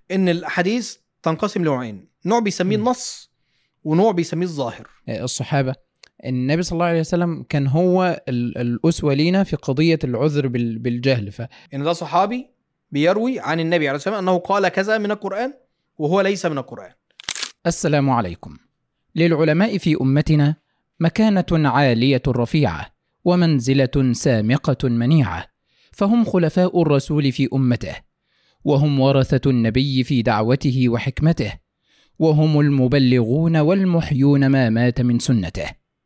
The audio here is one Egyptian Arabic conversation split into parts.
ان الاحاديث تنقسم لنوعين نوع بيسميه مم. النص ونوع بيسميه الظاهر الصحابه النبي صلى الله عليه وسلم كان هو ال- الاسوه لينا في قضيه العذر بال- بالجهل ف ان ده صحابي بيروي عن النبي عليه الصلاه والسلام انه قال كذا من القران وهو ليس من القران السلام عليكم للعلماء في امتنا مكانه عاليه رفيعه ومنزله سامقه منيعه فهم خلفاء الرسول في امته وهم ورثه النبي في دعوته وحكمته وهم المبلغون والمحيون ما مات من سنته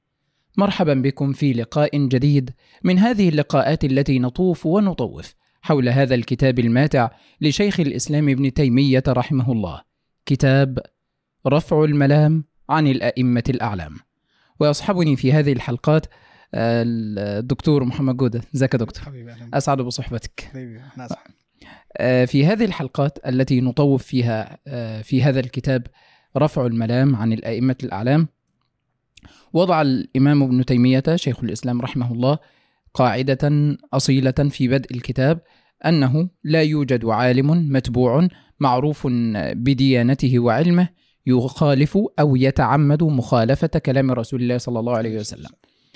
مرحبا بكم في لقاء جديد من هذه اللقاءات التي نطوف ونطوف حول هذا الكتاب الماتع لشيخ الاسلام ابن تيميه رحمه الله كتاب رفع الملام عن الأئمة الأعلام ويصحبني في هذه الحلقات آه، الدكتور محمد جودة ازيك يا دكتور حبيبي اهلا أسعد بصحبتك حبيبي احنا اسعد آه، في هذه الحلقات التي نطوف فيها آه، في هذا الكتاب رفع الملام عن الأئمة الأعلام وضع الإمام ابن تيمية شيخ الإسلام رحمه الله قاعدة أصيلة في بدء الكتاب أنه لا يوجد عالم متبوع معروف بديانته وعلمه يخالف أو يتعمد مخالفة كلام رسول الله صلى الله عليه وسلم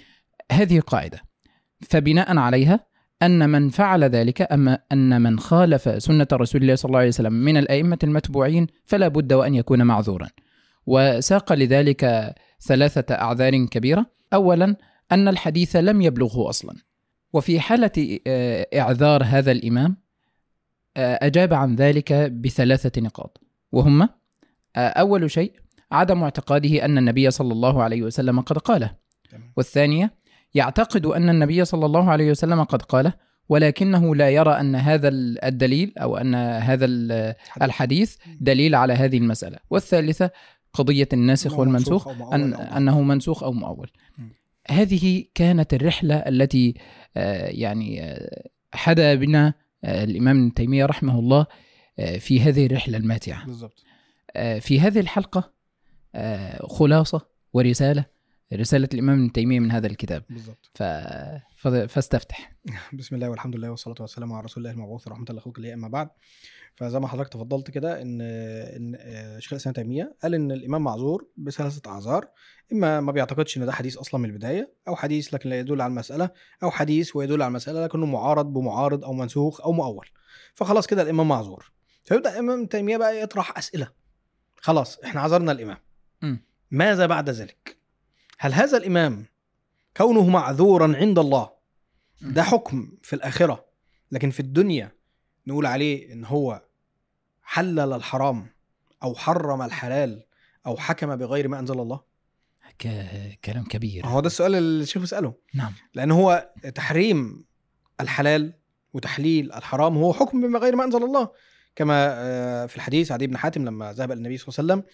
هذه قاعدة فبناء عليها أن من فعل ذلك أما أن من خالف سنة رسول الله صلى الله عليه وسلم من الأئمة المتبوعين فلا بد وأن يكون معذورا وساق لذلك ثلاثة أعذار كبيرة أولا أن الحديث لم يبلغه أصلا وفي حالة آه، إعذار هذا الإمام آه، أجاب عن ذلك بثلاثة نقاط وهما آه، أول شيء عدم اعتقاده أن النبي صلى الله عليه وسلم قد قاله تمام. والثانية يعتقد أن النبي صلى الله عليه وسلم قد قاله ولكنه لا يرى أن هذا الدليل أو أن هذا ال- الحديث دليل على هذه المسألة والثالثة قضية الناسخ إنه والمنسوخ أو مؤول أن أو مؤول. أنه منسوخ أو مؤول مم. هذه كانت الرحلة التي آه، يعني آه، حدا بنا آه، الإمام ابن تيمية رحمه الله آه، في هذه الرحلة الماتعة بالظبط آه، في هذه الحلقة آه، خلاصة ورسالة رسالة الإمام ابن تيمية من هذا الكتاب بالظبط ف... ف... فاستفتح بسم الله والحمد لله والصلاه والسلام على رسول الله المبعوث رحمه الله خلق الله اما بعد فزي ما حضرتك تفضلت كده ان ان آه، شيخ الاسلام تيميه قال ان الامام معذور بثلاثه اعذار اما ما بيعتقدش ان ده حديث اصلا من البدايه او حديث لكن لا يدل على المساله او حديث ويدل على المساله لكنه معارض بمعارض او منسوخ او مؤول فخلاص كده الامام معذور فيبدا الامام تيميه بقى يطرح اسئله خلاص احنا عذرنا الامام م. ماذا بعد ذلك هل هذا الامام كونه معذورا عند الله ده حكم في الآخرة لكن في الدنيا نقول عليه إن هو حلل الحرام أو حرم الحلال أو حكم بغير ما أنزل الله ك... كلام كبير هو ده السؤال اللي الشيخ بيسأله نعم لأن هو تحريم الحلال وتحليل الحرام هو حكم بما غير ما أنزل الله كما آه، في الحديث عدي بن حاتم لما ذهب إلى النبي صلى الله عليه وسلم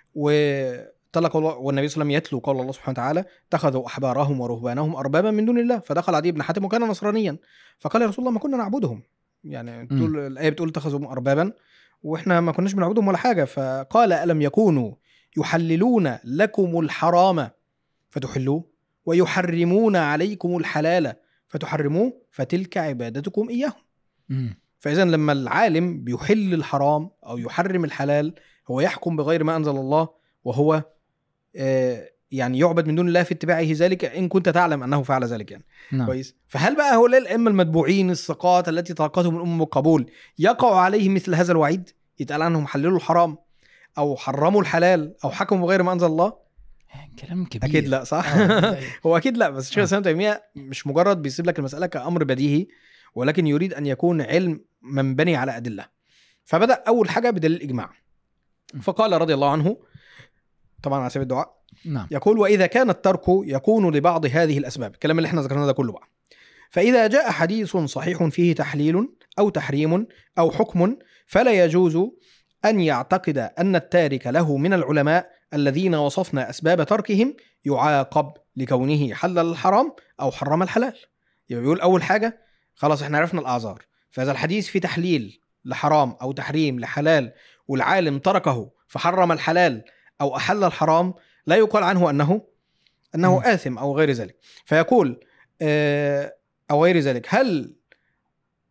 وتلا قول والنبي صلى الله عليه وسلم يتلو قول الله سبحانه وتعالى اتخذوا احبارهم ورهبانهم اربابا من دون الله فدخل عدي بن حاتم وكان نصرانيا فقال يا رسول الله ما كنا نعبدهم يعني تقول الايه بتقول اتخذوا اربابا واحنا ما كناش بنعبدهم ولا حاجه فقال الم يكونوا يحللون لكم الحرام فتحلوه ويحرمون عليكم الحلال فتحرموه فتلك عبادتكم اياهم مم. فاذا لما العالم بيحل الحرام او يحرم الحلال هو يحكم بغير ما انزل الله وهو آه، يعني يعبد من دون الله في اتباعه ذلك ان كنت تعلم انه فعل ذلك يعني نعم كويس فهل بقى هؤلاء الائمه المتبوعين الثقات التي تلقتهم الامم بالقبول يقع عليهم مثل هذا الوعيد يتقال عنهم حللوا الحرام او حرموا الحلال او حكموا بغير ما انزل الله كلام كبير اكيد لا صح آه. هو اكيد لا بس شيخ آه. الاسلام تيميه مش مجرد بيسيب لك المساله كامر بديهي ولكن يريد ان يكون علم منبني على ادله فبدا اول حاجه بدليل الاجماع فقال رضي الله عنه طبعا على سبيل الدعاء نعم يقول واذا كان الترك يكون لبعض هذه الاسباب الكلام اللي احنا ذكرناه ده كله بقى فاذا جاء حديث صحيح فيه تحليل او تحريم او حكم فلا يجوز ان يعتقد ان التارك له من العلماء الذين وصفنا اسباب تركهم يعاقب لكونه حلل الحرام او حرم الحلال يبقى بيقول اول حاجه خلاص احنا عرفنا الاعذار فاذا الحديث فيه تحليل لحرام او تحريم لحلال والعالم تركه فحرم الحلال او احل الحرام لا يقال عنه انه انه مم. آثم او غير ذلك فيقول آه، او غير ذلك هل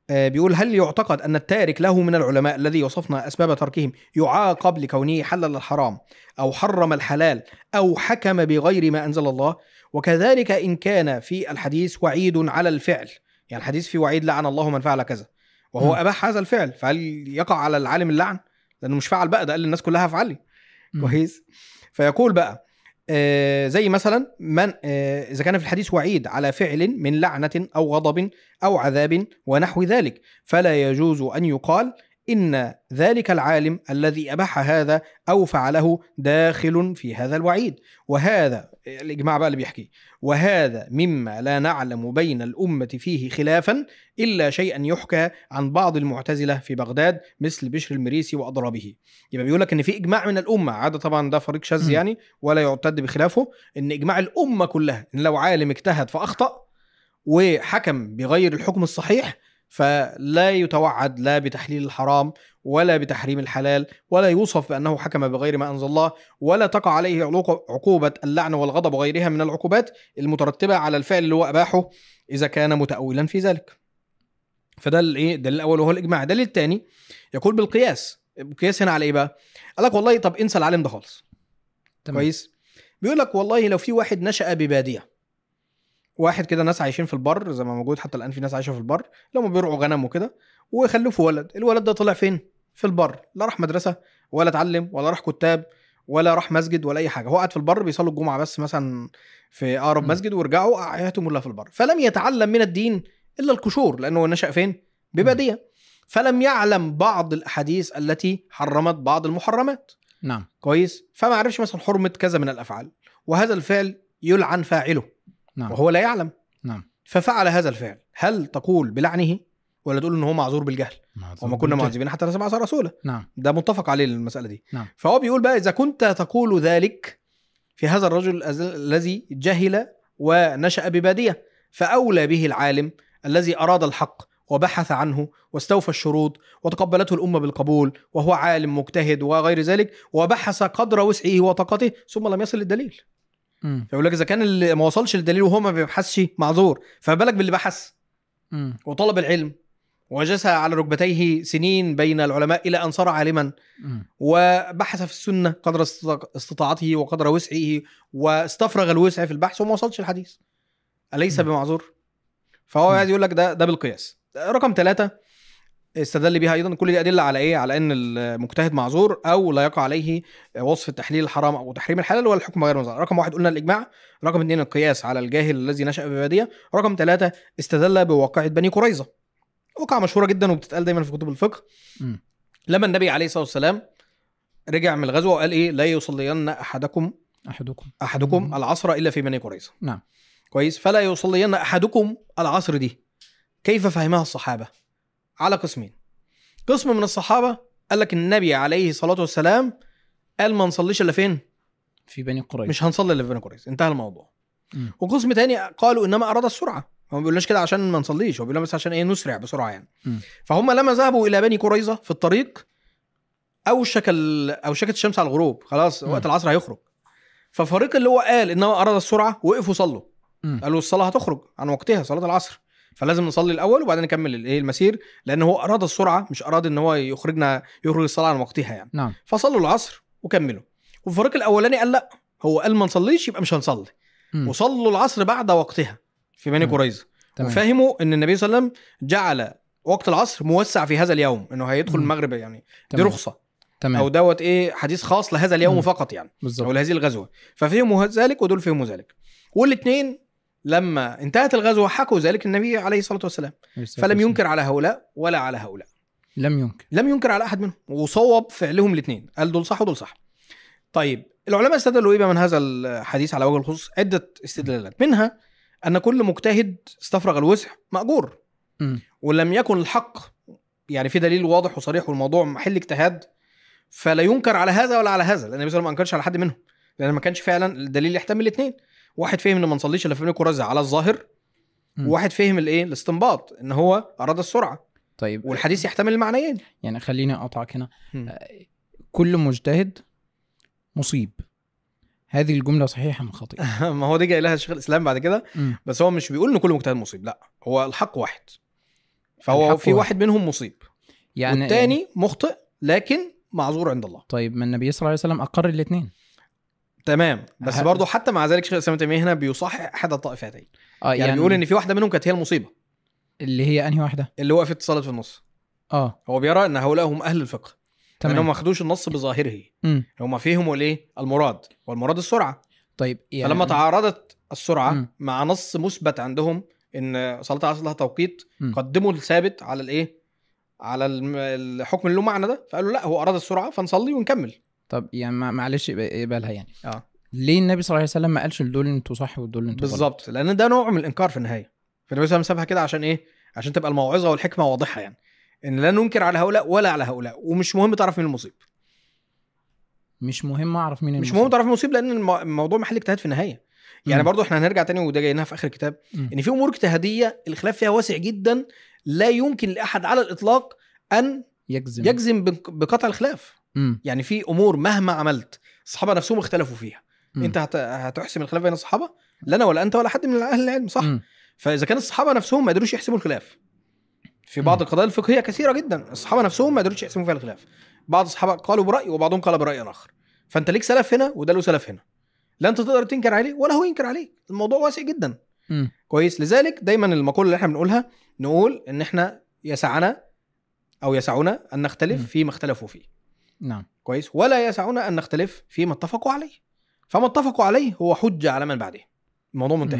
آه، بيقول هل يعتقد ان التارك له من العلماء الذي وصفنا اسباب تركهم يعاقب لكونه حلل الحرام او حرم الحلال او حكم بغير ما انزل الله وكذلك ان كان في الحديث وعيد على الفعل يعني الحديث فيه وعيد لعن الله من فعل كذا وهو مم. اباح هذا الفعل فهل يقع على العالم اللعن لانه مش فعل بقى ده قال للناس كلها افعلي مم. كويس فيقول بقى آه زي مثلا من آه اذا كان في الحديث وعيد على فعل من لعنه او غضب او عذاب ونحو ذلك فلا يجوز ان يقال ان ذلك العالم الذي اباح هذا او فعله داخل في هذا الوعيد وهذا الاجماع بقى اللي بيحكي وهذا مما لا نعلم بين الامه فيه خلافا الا شيئا يحكى عن بعض المعتزله في بغداد مثل بشر المريسي واضرابه يبقى بيقول لك ان في اجماع من الامه عاده طبعا ده فريق شاذ م. يعني ولا يعتد بخلافه ان اجماع الامه كلها ان لو عالم اجتهد فاخطا وحكم بغير الحكم الصحيح فلا يتوعد لا بتحليل الحرام ولا بتحريم الحلال ولا يوصف بانه حكم بغير ما انزل الله ولا تقع عليه علوق- عقوبه اللعن والغضب وغيرها من العقوبات المترتبه على الفعل اللي هو اباحه اذا كان متاولا في ذلك. فده الايه الدليل الاول وهو الاجماع، الدليل الثاني يقول بالقياس، القياس هنا على ايه بقى؟ قال لك والله طب انسى العالم ده خالص. تمام. كويس بيقول لك والله لو في واحد نشأ بباديه واحد كده ناس عايشين في البر زي ما موجود حتى الان في ناس عايشه في البر اللي هم بيرعوا غنم وكده وخلفوا ولد الولد ده طلع فين في البر لا راح مدرسه ولا اتعلم ولا راح كتاب ولا راح مسجد ولا اي حاجه هو قاعد في البر بيصلوا الجمعه بس مثلا في اقرب م. مسجد ويرجعوا حياتهم كلها في البر فلم يتعلم من الدين الا القشور لانه نشأ فين بباديه فلم يعلم بعض الاحاديث التي حرمت بعض المحرمات نعم كويس فما عرفش مثلا حرمه كذا من الافعال وهذا الفعل يلعن فاعله نعم وهو لا يعلم نعم ففعل هذا الفعل هل تقول بلعنه ولا تقول ان هو معذور بالجهل وما كنا معذبين حتى نسمع رسوله نعم ده متفق عليه المساله دي نعم. فهو بيقول بقى اذا كنت تقول ذلك في هذا الرجل الذ- الذي جهل ونشا بباديه فاولى به العالم الذي اراد الحق وبحث عنه واستوفى الشروط وتقبلته الامه بالقبول وهو عالم مجتهد وغير ذلك وبحث قدر وسعه وطاقته ثم لم يصل للدليل مم. فيقول لك اذا كان اللي ما وصلش للدليل وهو ما بيبحثش معذور فما بالك باللي بحث مم. وطلب العلم وجلس على ركبتيه سنين بين العلماء الى ان صار عالما مم. وبحث في السنه قدر استط- استطاعته وقدر وسعه واستفرغ الوسع في البحث وما وصلش الحديث اليس م. بمعذور فهو م. عايز يقول لك ده ده بالقياس رقم ثلاثة استدل بها ايضا كل دي ادله على ايه على ان المجتهد معذور او لا يقع عليه وصف التحليل الحرام او تحريم الحلال ولا الحكم غير مزعر. رقم واحد قلنا الاجماع رقم اثنين القياس على الجاهل الذي نشا بباديه رقم ثلاثة استدل بواقعه بني قريظه وقعه مشهوره جدا وبتتقال دايما في كتب الفقه مم. لما النبي عليه الصلاه والسلام رجع من الغزوه وقال ايه لا يصلين احدكم احدكم احدكم مم. العصر الا في بني قريظه نعم. كويس فلا يصلين احدكم العصر دي كيف فهمها الصحابه على قسمين قسم من الصحابه قال لك النبي عليه الصلاه والسلام قال ما نصليش الا فين في بني قريظه مش هنصلي الا في بني قريظه انتهى الموضوع مم. وقسم تاني قالوا انما اراد السرعه هو ما بيقولناش كده عشان ما نصليش هو بيقول بس عشان ايه نسرع بسرعه يعني مم. فهم لما ذهبوا الى بني قريظه في الطريق اوشك ال... اوشكت الشمس على الغروب خلاص مم. وقت العصر هيخرج ففريق اللي هو قال انما اراد السرعه وقفوا صلوا مم. قالوا الصلاه هتخرج عن وقتها صلاه العصر فلازم نصلي الاول وبعدين نكمل الايه المسير لان هو اراد السرعه مش اراد ان هو يخرجنا يخرج الصلاه عن وقتها يعني نعم فصلوا العصر وكملوا والفريق الاولاني قال لا هو قال ما نصليش يبقى مش هنصلي مم. وصلوا العصر بعد وقتها في بني مم. قريظه تمام وفهموا ان النبي صلى الله عليه وسلم جعل وقت العصر موسع في هذا اليوم انه هيدخل مم. المغرب يعني دي تمام. رخصه تمام او دوت ايه حديث خاص لهذا اليوم مم. فقط يعني او بالظبط لهذه الغزوه ففهموا ذلك ودول فهموا ذلك والاثنين لما انتهت الغزوه حكوا ذلك النبي عليه الصلاه والسلام فلم ينكر على هؤلاء ولا على هؤلاء لم ينكر لم ينكر على احد منهم وصوب فعلهم الاثنين قال دول صح ودول صح طيب العلماء استدلوا ايه بقى من هذا الحديث على وجه الخصوص عده استدلالات منها ان كل مجتهد استفرغ الوسع ماجور مم. ولم يكن الحق يعني في دليل واضح وصريح والموضوع محل اجتهاد فلا ينكر على هذا ولا على هذا لان النبي صلى الله عليه وسلم ما انكرش على حد منهم لان ما كانش فعلا الدليل يحتمل الاثنين واحد فهم ان ما نصليش الا في بني قريظه على الظاهر مم. وواحد فهم الايه الاستنباط ان هو اراد السرعه طيب والحديث يحتمل المعنيين يعني خليني اقطعك هنا مم. آه، كل مجتهد مصيب هذه الجمله صحيحه ام خاطئه ما هو دي جاي لها شيخ الاسلام بعد كده مم. بس هو مش بيقول ان كل مجتهد مصيب لا هو الحق واحد فهو الحق في واحد. واحد منهم مصيب يعني والتاني مخطئ لكن معذور عند الله طيب ما النبي صلى الله عليه وسلم اقر الاثنين تمام بس ه- برضه حتى مع ذلك شيخ الاسلام ابن تيميه هنا بيصحح احد الطائفتين اه يعني, بيقول ان في واحده منهم كانت هي المصيبه اللي هي انهي واحده اللي وقفت صلت في النص اه هو بيرى ان هؤلاء هم اهل الفقه لانهم تمام ما خدوش النص بظاهره مم. هم فيهم الايه المراد والمراد السرعه طيب يعني فلما تعارضت السرعه مم. مع نص مثبت عندهم ان صلاه العصر لها توقيت مم. قدموا الثابت على الايه على الم- الحكم اللي له معنى ده فقالوا لا هو اراد السرعه فنصلي ونكمل طب يعني مع- معلش يبقى- يقبلها يعني اه ليه النبي صلى الله عليه وسلم ما قالش لدول انتوا صح ودول انتوا غلط؟ بالظبط لان ده نوع من الانكار في النهايه فالنبي صلى الله عليه وسلم سابها كده عشان ايه عشان تبقى الموعظه والحكمه واضحه يعني ان لا ننكر على هؤلاء ولا على هؤلاء ومش مهم تعرف مين المصيب مش مهم اعرف مين مش المصيب. مهم تعرف مين المصيب لان الم- الموضوع محل اجتهاد في النهايه يعني مم. برضو احنا هنرجع تاني وده جايناها في اخر الكتاب مم. ان في امور اجتهاديه الخلاف فيها واسع جدا لا يمكن لاحد على الاطلاق ان يجزم يجزم بق- بقطع الخلاف مم. يعني في امور مهما عملت الصحابه نفسهم اختلفوا فيها مم. انت هت... هتحسم الخلاف بين الصحابه لا انا ولا انت ولا حد من اهل العلم صح مم. فاذا كان الصحابه نفسهم ما قدروش يحسموا الخلاف في بعض مم. القضايا الفقهيه كثيره جدا الصحابه نفسهم ما قدروش يحسموا فيها الخلاف بعض الصحابه قالوا براي وبعضهم قال براي اخر فانت ليك سلف هنا وده له سلف هنا لا انت تقدر تنكر عليه ولا هو ينكر عليك الموضوع واسع جدا مم. كويس لذلك دايما المقوله اللي احنا بنقولها نقول ان احنا يسعنا او يسعنا ان نختلف مم. فيما اختلفوا فيه نعم كويس ولا يسعنا ان نختلف فيما اتفقوا عليه فما اتفقوا عليه هو حجه على من بعده الموضوع منتهي مم.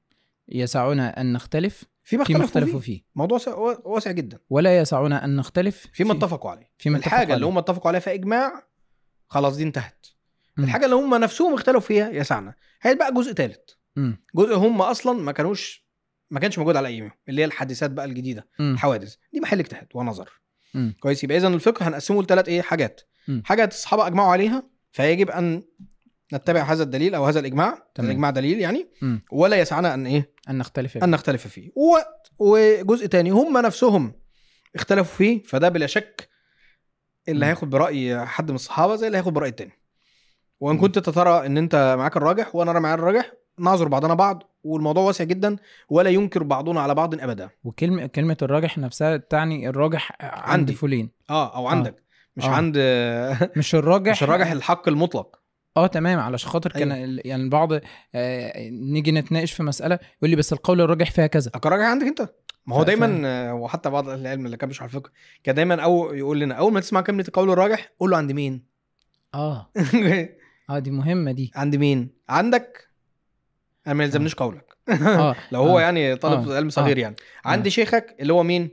يسعنا ان نختلف فيما فيما اختلفوا اختلفوا فيه فيه موضوع س- واسع جدا ولا يسعنا ان نختلف فيما في- اتفقوا عليه فيما اتفقوا الحاجه اللي عليه. هم اتفقوا عليها في اجماع خلاص دي انتهت مم. الحاجه اللي هم نفسهم اختلفوا فيها يسعنا هيبقى جزء ثالث مم. جزء هم اصلا ما كانوش ما كانش موجود على ايامهم اللي هي الحادثات بقى الجديده مم. الحوادث دي محل اجتهاد ونظر مم. كويس يبقى اذا الفقه هنقسمه لثلاث ايه حاجات مم. حاجه الصحابه اجمعوا عليها فيجب ان نتبع هذا الدليل او هذا الاجماع تمام. الاجماع دليل يعني مم. ولا يسعنا ان ايه ان نختلف ان نختلف فيه و... وجزء تاني هم نفسهم اختلفوا فيه فده بلا شك اللي مم. هياخد براي حد من الصحابه زي اللي هياخد براي التاني وان مم. كنت ترى ان انت معاك الراجح وانا أرى معايا الراجح نعذر بعضنا بعض والموضوع واسع جدا ولا ينكر بعضنا على بعض ابدا وكلمه كلمه الراجح نفسها تعني الراجح عند عندي. فلان اه او عندك مش آه. عند مش الراجح مش الراجح الحق المطلق اه تمام علشان خاطر كان أيوة. ال- يعني البعض آه نيجي نتناقش في مساله يقول لي بس القول الراجح فيها كذا أكون الراجح عندك انت ما هو ف- ف- دايما آه، وحتى بعض اهل العلم اللي كان بيشرح الفقه كان دايما او يقول لنا اول ما تسمع كلمه القول الراجح قول له عند مين اه اه دي مهمه دي عند مين عندك انا ما يلزمنيش قولك اه لو هو آه. يعني طالب آه. علم صغير يعني عند آه. شيخك اللي هو مين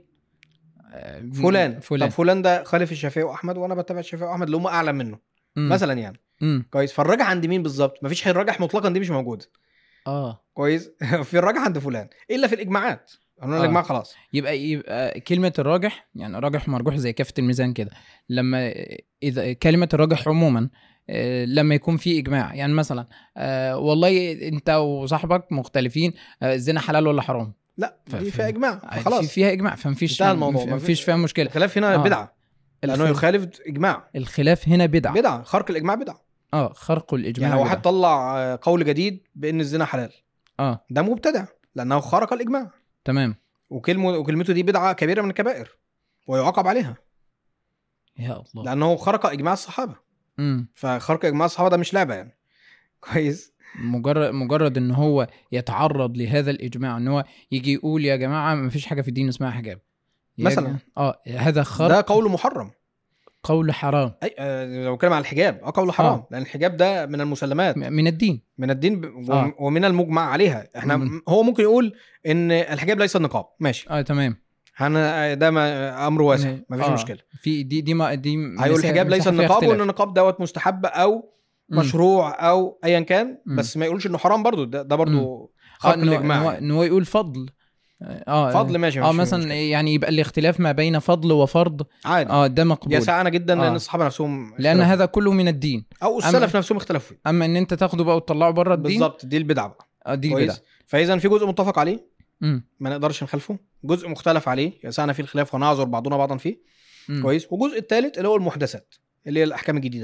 آه، فلان فلان طب فلان ده خالف الشافعي واحمد وانا بتبع الشافعي واحمد اللي هم اعلم منه مم. مثلا يعني مم. كويس فالراجح عند مين بالظبط مفيش حد راجح مطلقا دي مش موجوده اه كويس في الراجح عند فلان الا في الاجماعات قانون آه. الاجماع خلاص يبقى يبقى كلمه الراجح يعني راجح ومرجوح زي كافه الميزان كده لما اذا كلمه الراجح عموما آه، لما يكون في اجماع يعني مثلا آه، والله انت وصاحبك مختلفين آه، الزنا حلال ولا حرام لا ف- دي ف- فيها اجماع في خلاص فيها اجماع فمفيش انتهى الموضوع. مفيش فيها مشكله الخلاف هنا آه. بدعه لانه الخ- يخالف اجماع الخلاف هنا بدعه بدعه خرق الاجماع بدعه اه خرق الاجماع يعني لو بدعة. واحد طلع آه، قول جديد بان الزنا حلال اه ده مبتدع لانه خرق الاجماع تمام وكلمه وكلمته دي بدعه كبيره من الكبائر ويعاقب عليها يا الله لانه خرق اجماع الصحابه امم فخرق اجماع الصحابه ده مش لعبه يعني كويس مجرد مجرد ان هو يتعرض لهذا الاجماع ان هو يجي يقول يا جماعه ما فيش حاجه في الدين اسمها حجاب يا مثلاً. جماعة- اه هذا خرق ده قول محرم قول حرام اي آه لو كلام على الحجاب اه قول حرام آه. لان الحجاب ده من المسلمات م- من الدين من الدين ب... و- آه. ومن المجمع عليها احنا مم. هو ممكن يقول ان الحجاب ليس النقاب ماشي اه تمام هن... ده ما... امر واسع م- مفيش آه. مشكله في دي دي ما دي هيقول مسا- الحجاب ليس مساحة فيها النقاب اختلاف. وان النقاب دوت مستحب او مم. مشروع او ايا كان مم. بس ما يقولش انه حرام برضو ده, ده برضو اه خرق إن هو- إن الاجماع هو- يعني. ان هو يقول فضل اه فضل ماشي اه مش مثلا مشكلة. يعني يبقى الاختلاف ما بين فضل وفرض عادي اه ده مقبول يسعنا جدا لان آه. الصحابه نفسهم لان اختلفوا. هذا كله من الدين او السلف نفسهم اختلفوا فيه اما ان انت تاخده بقى وتطلعه بره الدين بالظبط دي البدعه بقى اه دي البدعه كويس فاذا في جزء متفق عليه مم. ما نقدرش نخالفه جزء مختلف عليه يسعنا فيه الخلاف ونعذر بعضنا بعضا فيه مم. كويس والجزء الثالث اللي هو المحدثات اللي هي الاحكام الجديده يعني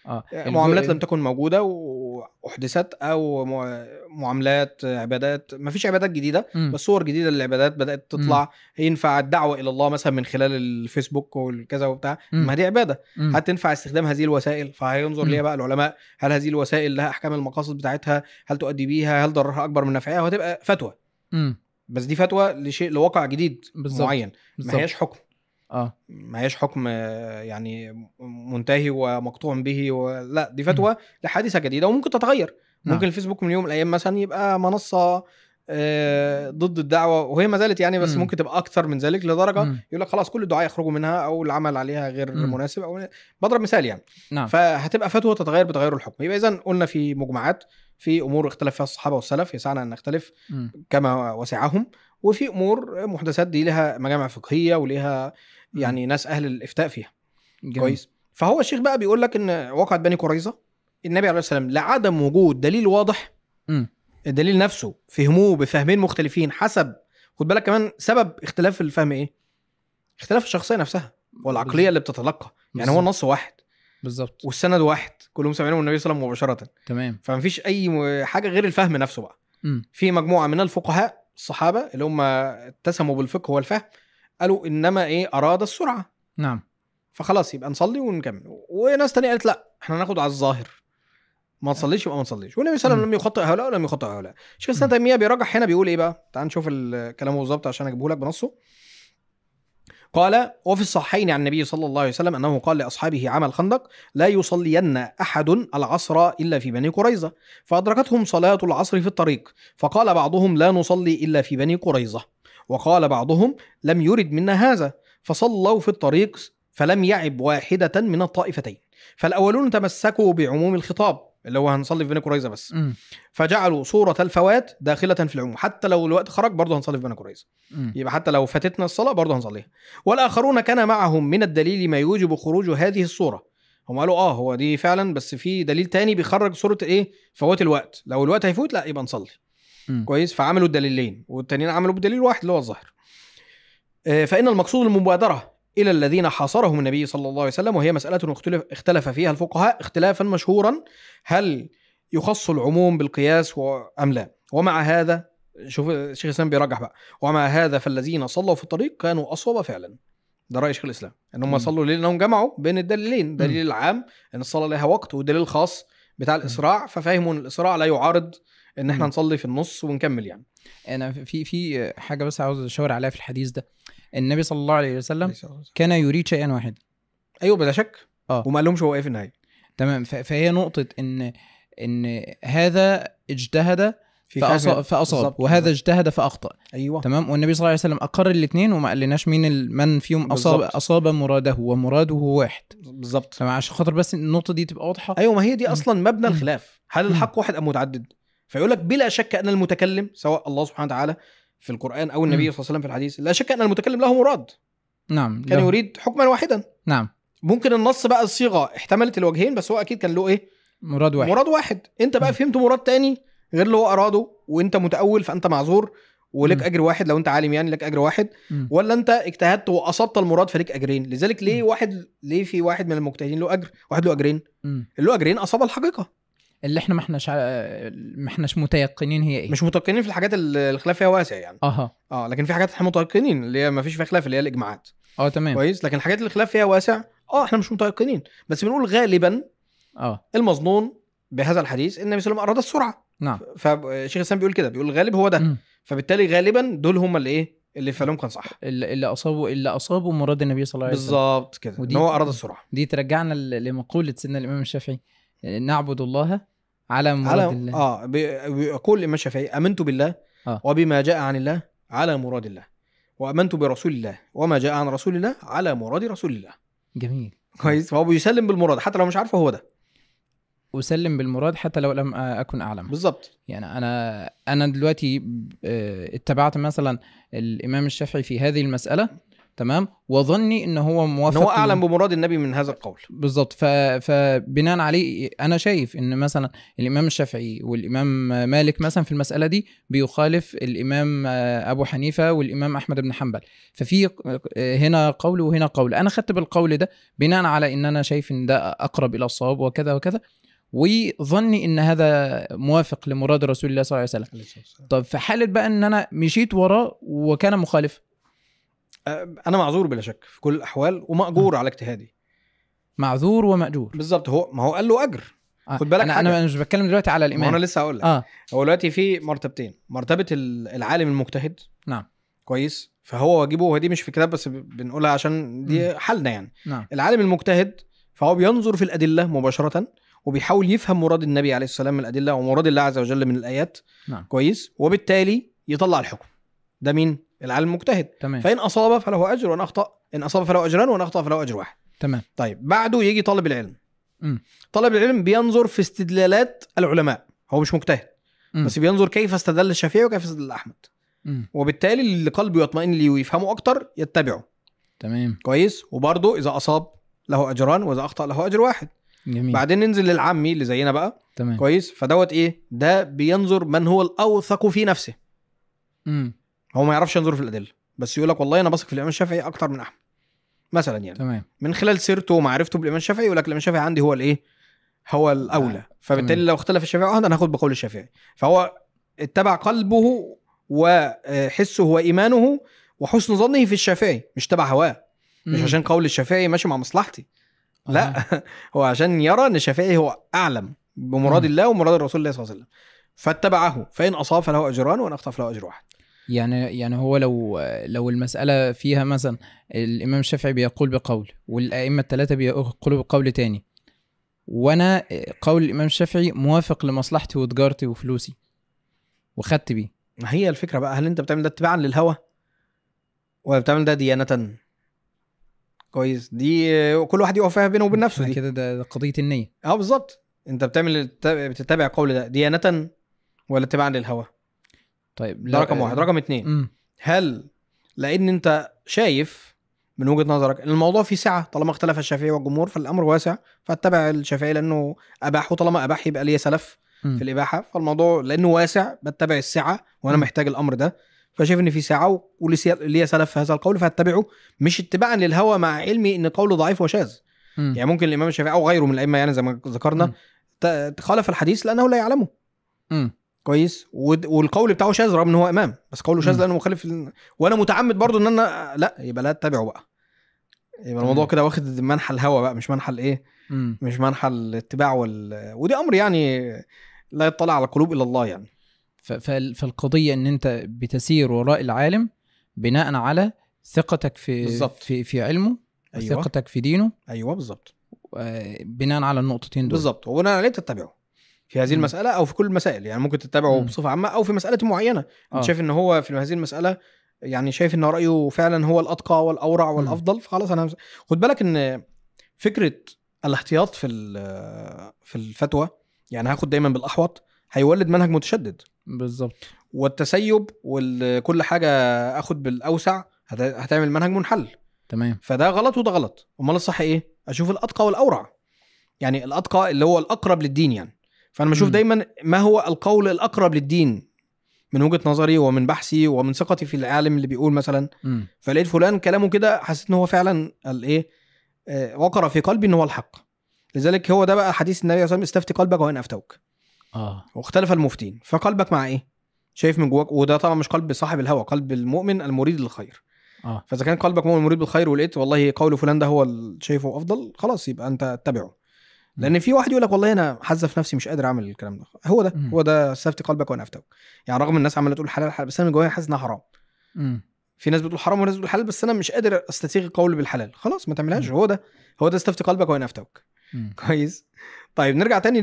اه معاملات الجو- لم تكن موجوده واحدثت او مع- معاملات عبادات ما فيش عبادات جديده مم. بس صور جديده للعبادات بدات تطلع ينفع الدعوه الى الله مثلا من خلال الفيسبوك والكذا وبتاع مم. ما دي عباده مم. هتنفع استخدام هذه الوسائل فهينظر مم. ليها بقى العلماء هل هذه الوسائل لها احكام المقاصد بتاعتها هل تؤدي بيها هل ضررها اكبر من نفعها وهتبقى فتوى مم. بس دي فتوى لشيء لواقع جديد بالظبط. معين بالظبط. ما هياش حكم اه ما هياش حكم آه، يعني منتهي ومقطوع به و... لا دي فتوى لحادثه جديده وممكن تتغير نعم. ممكن الفيسبوك من يوم من الايام مثلا يبقى منصه آه، ضد الدعوه وهي ما زالت يعني بس مم. ممكن تبقى اكثر من ذلك لدرجه مم. يقول لك خلاص كل الدعاء يخرجوا منها او العمل عليها غير مم. مناسب او بضرب مثال يعني نعم فهتبقى فتوى تتغير بتغير الحكم يبقى اذا قلنا في مجمعات في امور اختلف فيها الصحابه والسلف يسعنا ان نختلف مم. كما وسعهم وفي امور محدثات دي لها مجامع فقهيه ولها مم. يعني ناس اهل الافتاء فيها جميل. كويس فهو الشيخ بقى بيقول لك ان وقعت بني قريظه النبي عليه السلام لعدم وجود دليل واضح مم. الدليل نفسه فهموه بفهمين مختلفين حسب خد بالك كمان سبب اختلاف الفهم ايه اختلاف الشخصيه نفسها والعقليه اللي بتتلقى يعني هو بالظبط. النص واحد بالظبط والسند واحد كلهم سامعينه من النبي صلى الله عليه وسلم مباشره تمام فمفيش اي م- حاجه غير الفهم نفسه بقى مم. في مجموعه من الفقهاء الصحابه اللي هم اتسموا بالفقه والفهم قالوا انما ايه اراد السرعه نعم فخلاص يبقى نصلي ونكمل وناس تانية قالت لا احنا ناخد على الظاهر ما تصليش يبقى ما تصليش والنبي صلى الله عليه وسلم لم يخطئ هؤلاء ولم يخطئ هؤلاء شيخ الاسلام تيميه بيرجح هنا بيقول ايه بقى تعال نشوف الكلام بالظبط عشان اجيبه لك بنصه قال وفي الصحيحين عن النبي صلى الله عليه وسلم انه قال لاصحابه عام الخندق لا يصلين احد العصر الا في بني قريظه فادركتهم صلاه العصر في الطريق فقال بعضهم لا نصلي الا في بني قريظه وقال بعضهم لم يرد منا هذا فصلوا في الطريق فلم يعب واحده من الطائفتين فالاولون تمسكوا بعموم الخطاب اللي هو هنصلي في بني قريظه بس مم. فجعلوا صوره الفوات داخله في العموم حتى لو الوقت خرج برضه هنصلي في بني قريظه مم. يبقى حتى لو فاتتنا الصلاه برضه هنصليها والاخرون كان معهم من الدليل ما يوجب خروج هذه الصوره هم قالوا اه هو دي فعلا بس في دليل تاني بيخرج صوره ايه فوات الوقت لو الوقت هيفوت لا يبقى نصلي مم. كويس فعملوا الدليلين والتانيين عملوا بدليل واحد اللي هو الظاهر آه، فإن المقصود المبادرة إلى الذين حاصرهم النبي صلى الله عليه وسلم وهي مسألة اختلف, اختلف فيها الفقهاء اختلافا مشهورا هل يخص العموم بالقياس و- أم لا ومع هذا شوف الشيخ الإسلام بيرجح بقى ومع هذا فالذين صلوا في الطريق كانوا أصوب فعلا ده رأي شيخ الإسلام إن هم مم. صلوا لأنهم جمعوا بين الدليلين الدليل العام إن الصلاة لها وقت والدليل الخاص بتاع الإسراع ففهموا إن الإسراع لا يعارض إن إحنا مم. نصلي في النص ونكمل يعني انا في في حاجه بس عاوز اشاور عليها في الحديث ده النبي صلى الله عليه وسلم كان يريد شيئا واحدا ايوه بلا شك اه. وما قالهمش هو ايه في النهايه تمام ف- فهي نقطه ان ان هذا اجتهد في فأصاب, فهم. فأصاب بالظبط. وهذا اجتهد فأخطأ ايوه تمام والنبي صلى الله عليه وسلم أقر الاثنين وما قالناش مين ال- من فيهم أصاب بالظبط. أصاب مراده ومراده واحد بالظبط تمام عشان خاطر بس النقطة دي تبقى واضحة ايوه ما هي دي مم. اصلا مبنى مم. الخلاف هل مم. الحق واحد ام متعدد فيقول لك بلا شك ان المتكلم سواء الله سبحانه وتعالى في القران او النبي مم. صلى الله عليه وسلم في الحديث لا شك ان المتكلم له مراد نعم كان له- يريد حكما واحدا نعم ممكن النص بقى الصيغه احتملت الوجهين بس هو اكيد كان له ايه مراد واحد مراد واحد انت بقى مم. فهمت مراد تاني غير اللي هو اراده وانت متاول فانت معذور ولك مم. اجر واحد لو انت عالم يعني لك اجر واحد مم. ولا انت اجتهدت واصبت المراد فليك اجرين لذلك ليه مم. واحد ليه في واحد من المجتهدين له اجر واحد له اجرين مم. اللي له اجرين اصاب الحقيقه اللي احنا ما احناش ع- ما احناش متيقنين هي ايه مش متيقنين في الحاجات اللي الخلاف فيها واسع يعني اها اه لكن في حاجات احنا متيقنين اللي هي ما فيش فيها خلاف اللي هي الاجماعات اه تمام كويس لكن الحاجات اللي الخلاف فيها واسع اه احنا مش متيقنين بس بنقول غالبا اه المظنون بهذا الحديث ان النبي صلى الله عليه وسلم اراد السرعه نعم فشيخ الاسلام بيقول كده بيقول الغالب هو ده مم. فبالتالي غالبا دول هم اللي ايه اللي فعلهم كان صح اللي اللي اصابوا اللي اصابوا مراد النبي صلى الله عليه وسلم بالظبط كده ان ودي- هو اراد السرعه دي ترجعنا ل- لمقولة سيدنا الإمام الشافعي نعبد الله على مراد على الله اه بي- بيقول الامام الشافعي امنت بالله آه. وبما جاء عن الله على مراد الله وامنت برسول الله وما جاء عن رسول الله على مراد رسول الله جميل كويس فهو بيسلم بالمراد حتى لو مش عارفه هو ده أسلم بالمراد حتى لو لم أكن أعلم بالظبط يعني أنا أنا دلوقتي آه، اتبعت مثلا الإمام الشافعي في هذه المسألة تمام وظني ان هو ان موافق هو اعلم بمراد النبي من هذا القول بالظبط ف... فبناء عليه انا شايف ان مثلا الامام الشافعي والامام مالك مثلا في المساله دي بيخالف الامام ابو حنيفه والامام احمد بن حنبل ففي هنا قول وهنا قول انا خدت بالقول ده بناء على ان انا شايف ان ده اقرب الى الصواب وكذا وكذا وظني ان هذا موافق لمراد رسول الله صلى الله عليه وسلم طب في حاله بقى ان انا مشيت وراه وكان مخالف أه، انا معذور بلا شك في كل الاحوال وماجور على اجتهادي معذور وماجور بالظبط هو ما هو قال له اجر آه. خد بالك انا حاجة. انا مش بتكلم دلوقتي على ما الامام انا لسه هقول لك اه هو دلوقتي في مرتبتين مرتبه ال- العالم المجتهد نعم كويس فهو واجبه ودي مش في كتاب بس ب- بنقولها عشان دي حالنا يعني نعم العالم المجتهد فهو بينظر في الادله مباشره وبيحاول يفهم مراد النبي عليه السلام من الادله ومراد الله عز وجل من الايات نعم كويس وبالتالي يطلع الحكم ده مين العالم المجتهد تمام فان اصاب فله اجر وان اخطا ان اصاب فله اجران وان اخطا فله اجر واحد تمام طيب بعده يجي طالب العلم مم. طالب العلم بينظر في استدلالات العلماء هو مش مجتهد مم. بس بينظر كيف استدل الشافعي وكيف استدل احمد مم. وبالتالي اللي قلبه يطمئن ليه ويفهمه اكتر يتبعه تمام كويس وبرضه اذا اصاب له اجران واذا اخطا له اجر واحد جميل بعدين ننزل للعامي اللي زينا بقى تمام كويس فدوت ايه ده بينظر من هو الاوثق في نفسه مم. هو ما يعرفش ينظر في الادله بس يقول لك والله انا بثق في الامام الشافعي اكتر من احمد مثلا يعني تمام من خلال سيرته ومعرفته بالامام الشافعي يقول لك الامام الشافعي عندي هو الايه هو الاولى فبالتالي تمام. لو اختلف الشافعي واحد انا هاخد بقول الشافعي فهو اتبع قلبه وحسه وايمانه وحسن ظنه في الشافعي مش تبع هواه مش مم. عشان قول الشافعي ماشي مع مصلحتي آه. لا هو عشان يرى ان الشافعي هو اعلم بمراد مم. الله ومراد الرسول الله صلى الله عليه وسلم فاتبعه فان اصاب فله اجران وان اخطا فله اجر واحد يعني يعني هو لو لو المسألة فيها مثلا الإمام الشافعي بيقول بقول والأئمة الثلاثة بيقولوا بقول تاني وأنا قول الإمام الشافعي موافق لمصلحتي وتجارتي وفلوسي وخدت بيه ما هي الفكره بقى هل انت بتعمل ده اتباعا للهوى ولا بتعمل ده ديانه كويس دي آه، كل واحد يقف فيها بينه وبين نفسه إحنا دي كده ده ده قضية النية اه بالظبط انت بتعمل بتتبع قول ده ديانه ولا اتباعا للهوى طيب ده رقم واحد رقم اتنين مم. هل لان انت شايف من وجهه نظرك ان الموضوع فيه سعه طالما اختلف الشافعي والجمهور فالامر واسع فاتبع الشافعي لانه اباح وطالما اباح يبقى ليه سلف مم. في الاباحه فالموضوع لانه واسع بتبع السعه وانا مم. محتاج الامر ده فشايف ان في سعه وليه سلف في هذا القول فاتبعه مش اتباعا للهوى مع علمي ان قوله ضعيف وشاذ مم. يعني ممكن الامام الشافعي او غيره من الائمه يعني زي ما ذكرنا مم. ت- خالف الحديث لانه لا يعلمه مم. كويس ود- والقول بتاعه شاذ رغم ان هو امام بس قوله شاذ مم. لانه مخالف ل- وانا متعمد برضو ان انا لا يبقى لا اتبعه بقى يبقى الموضوع تمام. كده واخد منحى الهوى بقى مش منحى الايه مم. مش منحى الاتباع وال... ودي امر يعني لا يطلع على القلوب الا الله يعني ف- فال- فالقضية إن أنت بتسير وراء العالم بناء على ثقتك في بالظبط. في في علمه ايوه وثقتك في دينه ايوه بالظبط آه، بناء على النقطتين دول بالظبط وبناء عليه تتبعه في هذه مم. المساله او في كل المسائل يعني ممكن تتبعه مم. بصفه عامه او في مساله معينه آه. انت شايف ان هو في هذه المساله يعني شايف ان رايه فعلا هو الاتقى والاورع والافضل فخلاص انا همس- خد بالك ان فكره الاحتياط في ال- في الفتوى يعني هاخد دايما بالاحوط هيولد منهج متشدد بالظبط والتسيب وكل حاجه اخد بالاوسع هت- هتعمل منهج منحل تمام فده غلط وده غلط امال الصح ايه اشوف الاتقى والاورع يعني الاتقى اللي هو الاقرب للدين يعني فانا بشوف مم. دايما ما هو القول الاقرب للدين من وجهه نظري ومن بحثي ومن ثقتي في العالم اللي بيقول مثلا مم. فلقيت فلان كلامه كده حسيت ان هو فعلا الايه آه، وقر في قلبي ان هو الحق لذلك هو ده بقى حديث النبي صلى الله عليه وسلم استفتي قلبك وان افتوك اه واختلف المفتين فقلبك مع ايه شايف من جواك وده طبعا مش قلب صاحب الهوى قلب المؤمن المريد للخير اه فاذا كان قلبك مؤمن مريد بالخير ولقيت والله قول فلان ده هو اللي شايفه افضل خلاص يبقى انت اتبعه لان في واحد يقول لك والله انا حذف نفسي مش قادر اعمل الكلام ده هو ده مم. هو ده استفتي قلبك وانا افتوك يعني رغم الناس عماله تقول حلال حلال بس انا من جوايا حاسس انها حرام مم. في ناس بتقول حرام وناس بتقول حلال بس انا مش قادر استسيغ القول بالحلال خلاص ما تعملهاش مم. هو ده هو ده استفتي قلبك وانا افتوك مم. كويس طيب نرجع تاني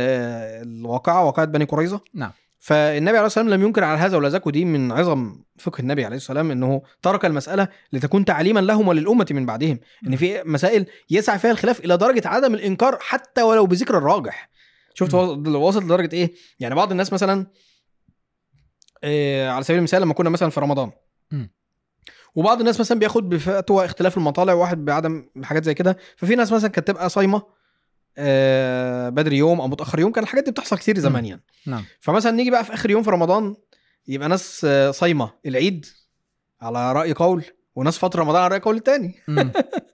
للواقعه واقعه بني قريظه نعم فالنبي عليه الصلاه والسلام لم ينكر على هذا ولا ذاك ودي من عظم فقه النبي عليه الصلاه والسلام انه ترك المساله لتكون تعليما لهم وللامه من بعدهم ان في مسائل يسعى فيها الخلاف الى درجه عدم الانكار حتى ولو بذكر الراجح شفت مم. وصل- وصل لدرجه ايه يعني بعض الناس مثلا إيه على سبيل المثال لما كنا مثلا في رمضان مم. وبعض الناس مثلا بياخد بفتوى اختلاف المطالع وواحد بعدم حاجات زي كده ففي ناس مثلا كانت تبقى صايمه آه، بدري يوم او متاخر يوم كان الحاجات دي بتحصل كتير زمان يعني نعم فمثلا نيجي بقى في اخر يوم في رمضان يبقى ناس آه، صايمه العيد على راي قول وناس فتره رمضان على راي قول التاني مم.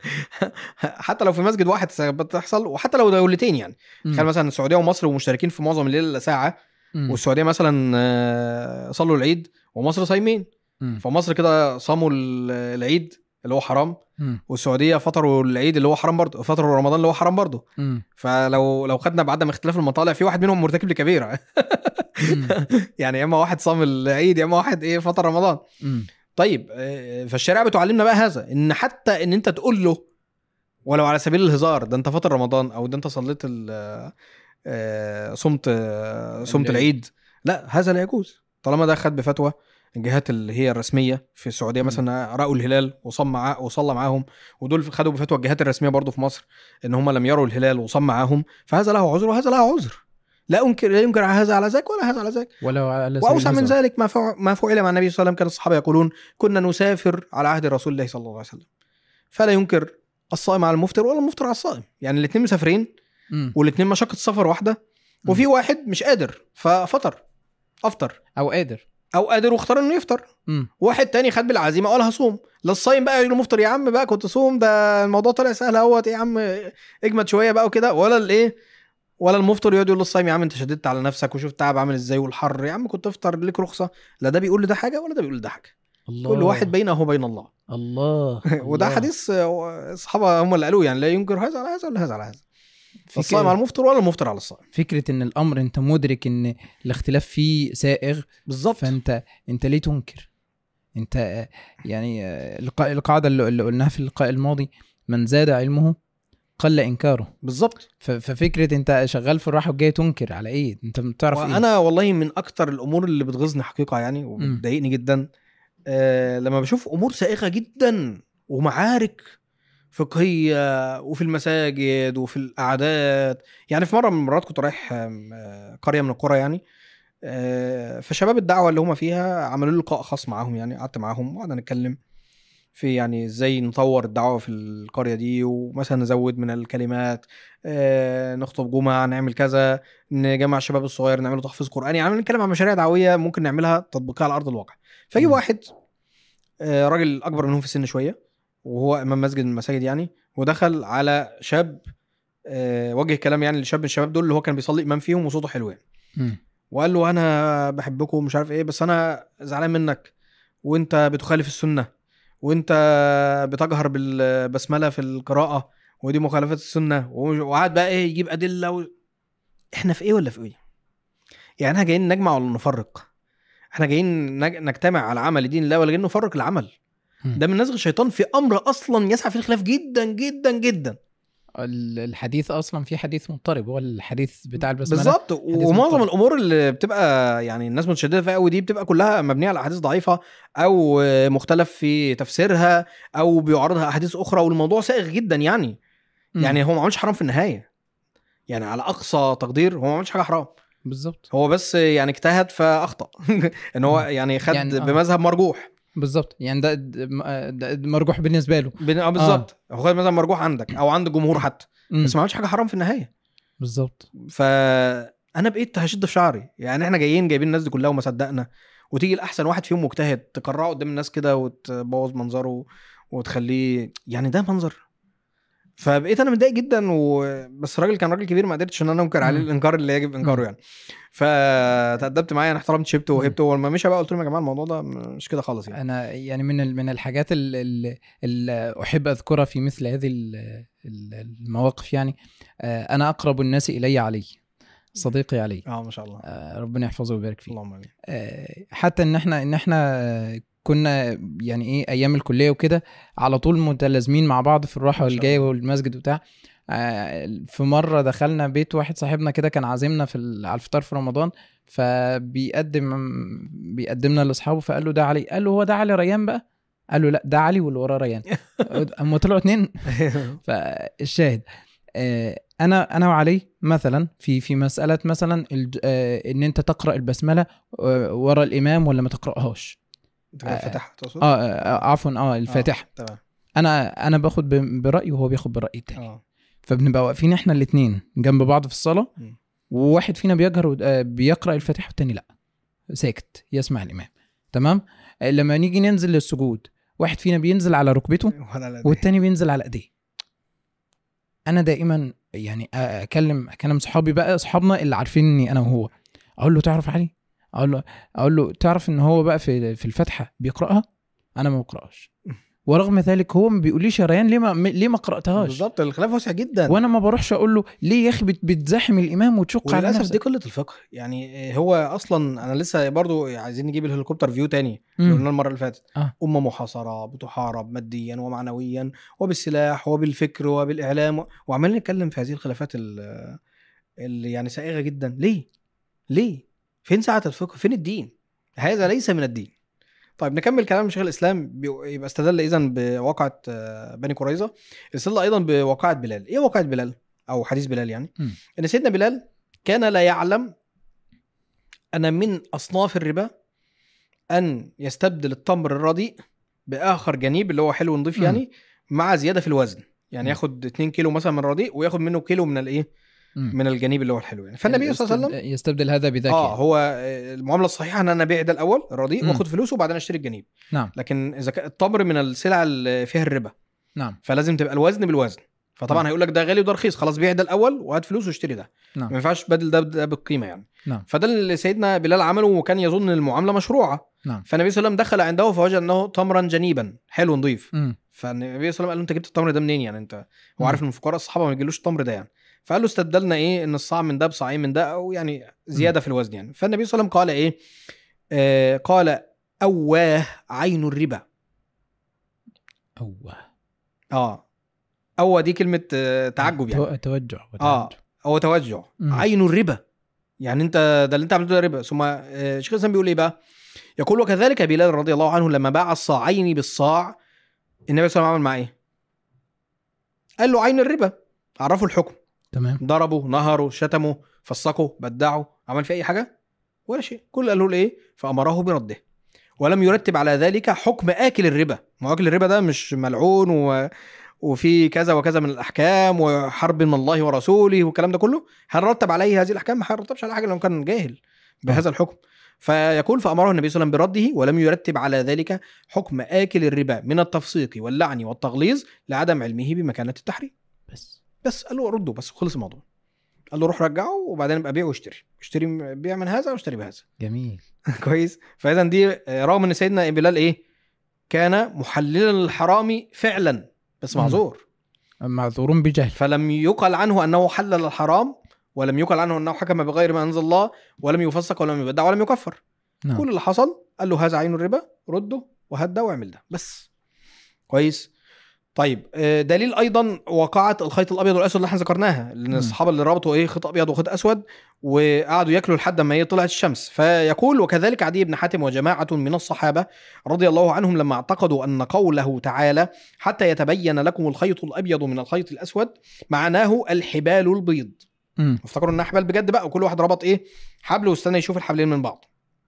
حتى لو في مسجد واحد بتحصل وحتى لو دولتين يعني مم. تخيل مثلا السعوديه ومصر ومشتركين في معظم الليل الا ساعه مم. والسعوديه مثلا آه، صلوا العيد ومصر صايمين مم. فمصر كده صاموا ال- العيد اللي هو حرام مم. والسعوديه فطروا العيد اللي هو حرام برضه فطروا رمضان اللي هو حرام برضه مم. فلو لو خدنا بعدم اختلاف المطالع في واحد منهم مرتكب لكبيره مم. يعني يا اما واحد صام العيد يا اما واحد ايه فطر رمضان مم. طيب آه، فالشريعه بتعلمنا بقى هذا ان حتى ان انت تقول له ولو على سبيل الهزار ده انت فاطر رمضان او ده انت صليت ال- آه، صمت آه، صمت العيد. العيد لا هذا لا يجوز طالما ده خد بفتوى الجهات اللي هي الرسميه في السعوديه مم. مثلا راوا الهلال وصم معاه وصلى معاهم ودول خدوا بفتوى الجهات الرسميه برضو في مصر ان هم لم يروا الهلال وصم معاهم فهذا له عذر وهذا له عذر لا انكر لا ينكر هذا على ذاك ولا هذا على ذاك ولو على سبيل واوسع من الهزار. ذلك ما فعل ما فعل مع النبي صلى الله عليه وسلم كان الصحابه يقولون كنا نسافر على عهد رسول الله صلى الله عليه وسلم فلا ينكر الصائم على المفطر ولا المفطر على الصائم يعني الاثنين مسافرين مم. والاثنين مشقه سفر واحده وفي واحد مش قادر ففطر افطر او قادر او قادر واختار انه يفطر مم. واحد تاني خد بالعزيمه قال هصوم لا الصايم بقى يقول له مفطر يا عم بقى كنت صوم ده الموضوع طلع سهل اهوت يا عم اجمد شويه بقى وكده ولا الايه ولا المفطر يقعد يقول للصايم يا عم انت شددت على نفسك وشوف التعب عامل ازاي والحر يا عم كنت افطر ليك رخصه لا ده بيقول لده حاجه ولا ده بيقول لده حاجه الله كل واحد بينه وبين الله الله وده الله. حديث آه، الصحابه هم اللي قالوه يعني لا ينكر هذا على هذا ولا هذا على هذا في الصائم كده- على المفطر ولا المفطر على الصائم فكره ان الامر انت مدرك ان الاختلاف فيه سائغ بالظبط فانت انت ليه تنكر انت آه، يعني آه، الق- القاعده اللي اللي قلناها في اللقاء الماضي من زاد علمه قل انكاره بالظبط ف- ففكره انت شغال في الراحه وجاي تنكر على ايه انت بتعرف ايه وانا والله من اكتر الامور اللي بتغيظني حقيقه يعني وبتضايقني جدا آه لما بشوف امور سائغه جدا ومعارك فقهيه وفي المساجد وفي القعدات يعني في مره من المرات كنت رايح آم، آه، قريه من القرى يعني آه، فشباب الدعوه اللي هم فيها عملوا لي لقاء خاص معاهم يعني قعدت معاهم وقعدنا نتكلم في يعني ازاي نطور الدعوه في القريه دي ومثلا نزود من الكلمات آه، نخطب جمعه نعمل كذا نجمع الشباب الصغير نعمله تحفيظ قراني يعني نتكلم عن مشاريع دعويه ممكن نعملها تطبيقها على ارض الواقع فجي مم. واحد آه، راجل اكبر منهم في السن شويه وهو امام مسجد من المساجد يعني ودخل على شاب آه، وجه كلام يعني لشاب من الشباب دول اللي هو كان بيصلي امام فيهم وصوته حلو يعني مم. وقال له انا بحبكم ومش عارف ايه بس انا زعلان منك وانت بتخالف السنه وانت بتجهر بالبسمله في القراءه ودي مخالفه السنه ومش- وقعد بقى ايه يجيب ادله و... احنا في ايه ولا في ايه يعني احنا جايين نجمع ولا نفرق احنا جايين نج... نجتمع على عمل دين الله ولا جايين نفرق العمل مم. ده من نزغ الشيطان في امر اصلا يسعى فيه الخلاف جدا جدا جدا ال- الحديث اصلا في حديث مضطرب هو الحديث بتاع البسمله بالظبط ومعظم مضطرب. الامور اللي بتبقى يعني الناس متشدده فيها قوي دي بتبقى كلها مبنيه على احاديث ضعيفه او مختلف في تفسيرها او بيعرضها احاديث اخرى والموضوع سائغ جدا يعني مم. يعني هو ما عملش حرام في النهايه يعني على اقصى تقدير هو ما عملش حاجه حرام بالظبط هو بس يعني اجتهد فاخطا ان هو يعني خد يعني يعني آه. بمذهب مرجوح بالظبط يعني ده, ده, ده, ده مرجوح بالنسبه له بن- آه بالظبط هو خد مذهب مرجوح عندك او عند الجمهور حتى مم. بس ما عملش حاجه حرام في النهايه بالظبط فانا بقيت هشد في شعري يعني احنا جايين جايبين الناس دي كلها وما صدقنا وتيجي الاحسن واحد فيهم مجتهد تكرعه قدام الناس كده وتبوظ منظره وتخليه يعني ده منظر فبقيت انا متضايق جدا و... بس الراجل كان راجل كبير ما قدرتش ان انا انكر عليه مم. الانكار اللي يجب انكاره مم. يعني فتأدبت معاه انا احترمت شيبته وهبته ولما مشى بقى قلت لهم يا جماعه الموضوع ده مش كده خالص يعني انا يعني من ال- من الحاجات اللي, اللي احب اذكرها في مثل هذه ال- ال- المواقف يعني آه، انا اقرب الناس الي علي صديقي علي اه ما شاء الله آه، ربنا يحفظه ويبارك فيه اللهم امين آه، حتى ان احنا ان احنا آه، كنا يعني ايه ايام الكليه وكده على طول متلازمين مع بعض في الراحه ما شاء والجايه الله. والمسجد وبتاع آه، في مره دخلنا بيت واحد صاحبنا كده كان عازمنا في ال- على الفطار في رمضان فبيقدم بيقدمنا لاصحابه فقال له ده علي قال له هو ده علي ريان بقى قال له لا ده علي واللي وراه ريان اما طلعوا اتنين فالشاهد آه، انا انا وعلي مثلا في في مساله مثلا الج- آه، ان انت تقرا البسمله آه، ورا الامام ولا ما تقراهاش انت كده آه، الفاتحه تقصد؟ اه, آه عفوا اه الفاتحه آه، تمام انا انا باخد ب- برايي وهو بياخد براي التاني اه فبنبقى واقفين احنا الاثنين جنب بعض في الصلاه مم. وواحد فينا بيجهر ود- آه، بيقرا الفاتحه والتاني لا ساكت يسمع الامام تمام آه، لما نيجي ننزل للسجود واحد فينا بينزل على ركبته ولا لا والتاني بينزل على ايديه انا دائما يعني اكلم اكلم صحابي بقى اصحابنا اللي عارفيني انا وهو اقول له تعرف علي اقول له اقول له تعرف ان هو بقى في في الفاتحه بيقراها انا ما بقراش ورغم ذلك هو ما بيقوليش يا ريان ليه ما ليه ما قراتهاش بالظبط الخلاف واسع جدا وانا ما بروحش اقول له ليه يا اخي بت- بتزاحم الامام وتشق على وللاسف نفسك دي قله الفقه يعني هو اصلا انا لسه برضو عايزين نجيب الهليكوبتر فيو تاني اللي مم. قلنا المره اللي فاتت آه. امه محاصره بتحارب ماديا ومعنويا وبالسلاح وبالفكر وبالاعلام وعمالين نتكلم في هذه الخلافات ال- اللي يعني سائغه جدا ليه؟ ليه؟ فين ساعه الفقه؟ فين الدين؟ هذا ليس من الدين طيب نكمل كلام شيخ الاسلام بيو- يبقى استدل اذا بواقعه آه، بني قريظه استدل ايضا بواقعه بلال ايه واقعه بلال او حديث بلال يعني مم. ان سيدنا بلال كان لا يعلم ان من اصناف الربا ان يستبدل التمر الرديء باخر جنيب اللي هو حلو نضيف مم. يعني مع زياده في الوزن يعني مم. ياخد 2 كيلو مثلا من الرديء وياخد منه كيلو من الايه مم. من الجنيب اللي هو الحلو يعني فالنبي صلى الله عليه وسلم يستبدل هذا بذاك اه يعني. هو آه، المعامله الصحيحه ان انا ابيع ده الاول الرديء مم. واخد فلوسه وبعدين اشتري الجنيب نعم لكن اذا كان التمر من السلع اللي فيها الربا نعم فلازم تبقى الوزن بالوزن فطبعا نعم. هيقول لك ده غالي وده رخيص خلاص بيع ده الاول وهات فلوس واشتري ده نعم. ما ينفعش بدل ده ده بالقيمه يعني نعم. فده اللي سيدنا بلال عمله وكان يظن المعامله مشروعه نعم فالنبي صلى الله عليه وسلم دخل عنده فوجد انه تمرا جنيبا حلو نظيف مم. فالنبي صلى الله عليه وسلم قال له انت جبت التمر ده منين يعني انت هو مم. عارف ان فقراء الصحابه ما يجيلوش التمر ده يعني فقال له استبدلنا ايه ان الصاع من ده بصاعين من ده او يعني زياده في الوزن يعني فالنبي صلى الله عليه وسلم قال ايه آه قال اواه عين الربا اوه اه اوه دي كلمه آه تعجب يعني تو- توجع اه وتعجب. هو توجع مم. عين الربا يعني انت ده اللي انت عملته ده ربا ثم آه، شيخ الاسلام بيقول ايه بقى يقول وكذلك بلال رضي الله عنه لما باع الصاعين بالصاع النبي صلى الله عليه وسلم عمل معاه ايه قال له عين الربا عرفوا الحكم تمام ضربوا نهروا شتموا فسقوا بدعوا عمل في اي حاجه ولا شيء كل قالوا له ايه فامره برده ولم يرتب على ذلك حكم اكل الربا ما هو اكل الربا ده مش ملعون و... وفي كذا وكذا من الاحكام وحرب من الله ورسوله والكلام ده كله هل رتب عليه هذه الاحكام ما هيرتبش على حاجه لو كان جاهل بهذا الحكم فيقول فامره النبي صلى الله عليه وسلم برده ولم يرتب على ذلك حكم اكل الربا من التفسيق واللعن والتغليظ لعدم علمه بمكانه التحريم بس بس قال له رده بس خلص الموضوع قال له روح رجعه وبعدين ابقى بيع واشتري اشتري بيع من هذا واشتري بهذا جميل كويس فاذا دي آه، رغم ان سيدنا بلال ايه كان محللا للحرام فعلا بس مم. معذور معذورون بجهل فلم يقل عنه انه حلل الحرام ولم يقل عنه انه حكم بغير ما انزل الله ولم يفسق ولم يبدع ولم يكفر نعم. كل اللي حصل قال له هذا عين الربا رده وهات ده واعمل ده بس كويس طيب آه، دليل ايضا وقعه الخيط الابيض والاسود اللي احنا ذكرناها لان مم. الصحابه اللي ربطوا ايه خيط ابيض وخيط اسود وقعدوا ياكلوا لحد ما هي طلعت الشمس فيقول وكذلك عدي بن حاتم وجماعه من الصحابه رضي الله عنهم لما اعتقدوا ان قوله تعالى حتى يتبين لكم الخيط الابيض من الخيط الاسود معناه الحبال البيض مم. افتكروا انها حبال بجد بقى وكل واحد ربط ايه حبل واستنى يشوف الحبلين من بعض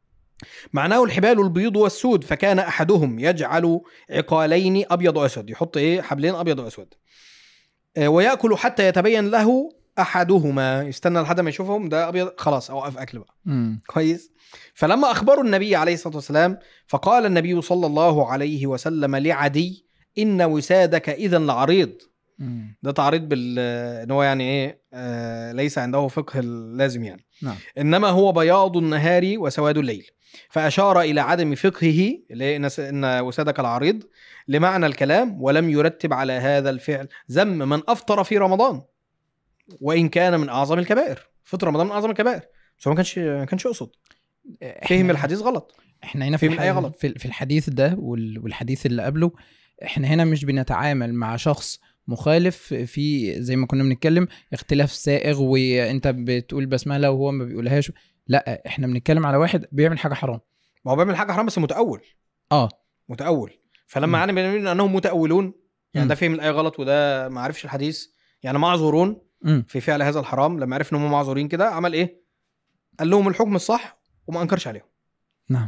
معناه الحبال البيض والسود فكان احدهم يجعل عقالين ابيض واسود يحط ايه حبلين ابيض واسود آه، وياكل حتى يتبين له احدهما يستنى لحد ما يشوفهم ده ابيض خلاص اوقف اكل بقى مم. كويس فلما اخبروا النبي عليه الصلاه والسلام فقال النبي صلى الله عليه وسلم لعدي ان وسادك اذا لعريض مم. ده تعريض بال ان هو يعني ايه آه ليس عنده فقه اللازم يعني نعم. انما هو بياض النهار وسواد الليل فاشار الى عدم فقهه اللي هي ان س- ان وسادك العريض لمعنى الكلام ولم يرتب على هذا الفعل ذم من افطر في رمضان وان كان من اعظم الكبائر فطر رمضان من اعظم الكبائر بس هو ما كانش ما كانش يقصد فهم إحنا- الحديث غلط احنا هنا في فهم الآية الح- غلط. في في الحديث ده وال- والحديث اللي قبله احنا هنا مش بنتعامل مع شخص مخالف في زي ما كنا بنتكلم اختلاف سائغ وانت بتقول بسمله وهو ما بيقولهاش لا احنا بنتكلم على واحد بيعمل حاجه حرام ما هو بيعمل حاجه حرام بس متاول اه متاول فلما مم. علم النبي انهم متاولون يعني مم. ده فهم الايه غلط وده ما عرفش الحديث يعني معذورون امم في فعل هذا الحرام لما عرف ان هم معذورين كده عمل ايه؟ قال لهم الحكم الصح وما انكرش عليهم نعم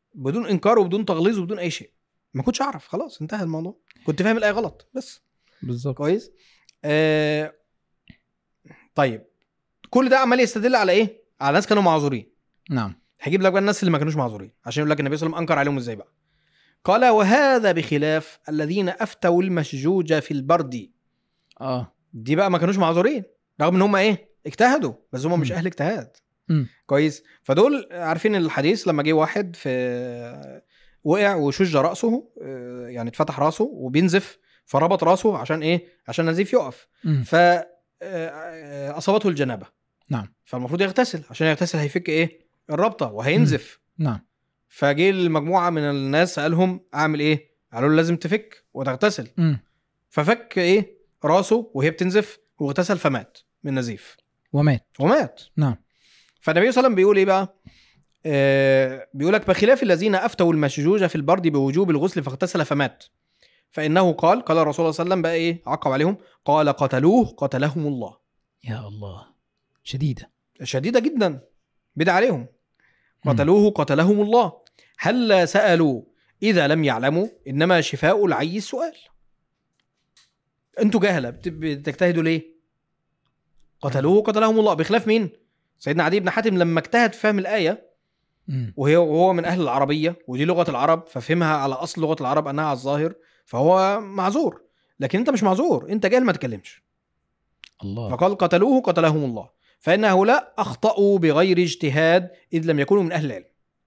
بدون انكار وبدون تغليظ وبدون اي شيء ما كنتش اعرف خلاص انتهى الموضوع كنت فاهم الايه غلط بس بالظبط كويس آه طيب كل ده عمال يستدل على ايه على ناس كانوا معذورين نعم هجيب لك بقى الناس اللي ما كانوش معذورين عشان يقول لك النبي صلى الله عليه وسلم انكر عليهم ازاي بقى قال وهذا بخلاف الذين افتوا المشجوج في البرد اه دي بقى ما كانوش معذورين رغم ان هم ايه اجتهدوا بس هم مش مم. اهل اجتهاد مم. كويس فدول عارفين الحديث لما جه واحد في وقع وشج راسه آه، يعني اتفتح راسه وبينزف فربط راسه عشان ايه عشان النزيف يقف مم. ف آه، آه، اصابته الجنابه نعم فالمفروض يغتسل عشان يغتسل هيفك ايه الرابطه وهينزف نعم فجه المجموعه من الناس سالهم اعمل ايه قالوا له لازم تفك وتغتسل مم. ففك ايه راسه وهي بتنزف واغتسل فمات من نزيف ومات ومات نعم فالنبي صلى الله عليه وسلم بيقول ايه بقى آه بيقول لك بخلاف الذين افتوا المشجوج في البرد بوجوب الغسل فاغتسل فمات فانه قال قال الرسول صلى الله عليه وسلم بقى ايه عقب عليهم قال قتلوه قتلهم الله يا الله شديده شديده جدا بدع عليهم مم. قتلوه قتلهم الله هل سالوا اذا لم يعلموا انما شفاء العي السؤال انتوا جهله بت- بتجتهدوا ليه قتلوه قتلهم الله بخلاف مين سيدنا عدي بن حاتم لما اجتهد في فهم الايه مم. وهي وهو من اهل العربيه ودي لغه العرب ففهمها على اصل لغه العرب انها على الظاهر فهو معذور لكن انت مش معذور انت جاهل ما تتكلمش الله فقال قتلوه قتلهم الله فان هؤلاء اخطاوا بغير اجتهاد اذ لم يكونوا من اهل العلم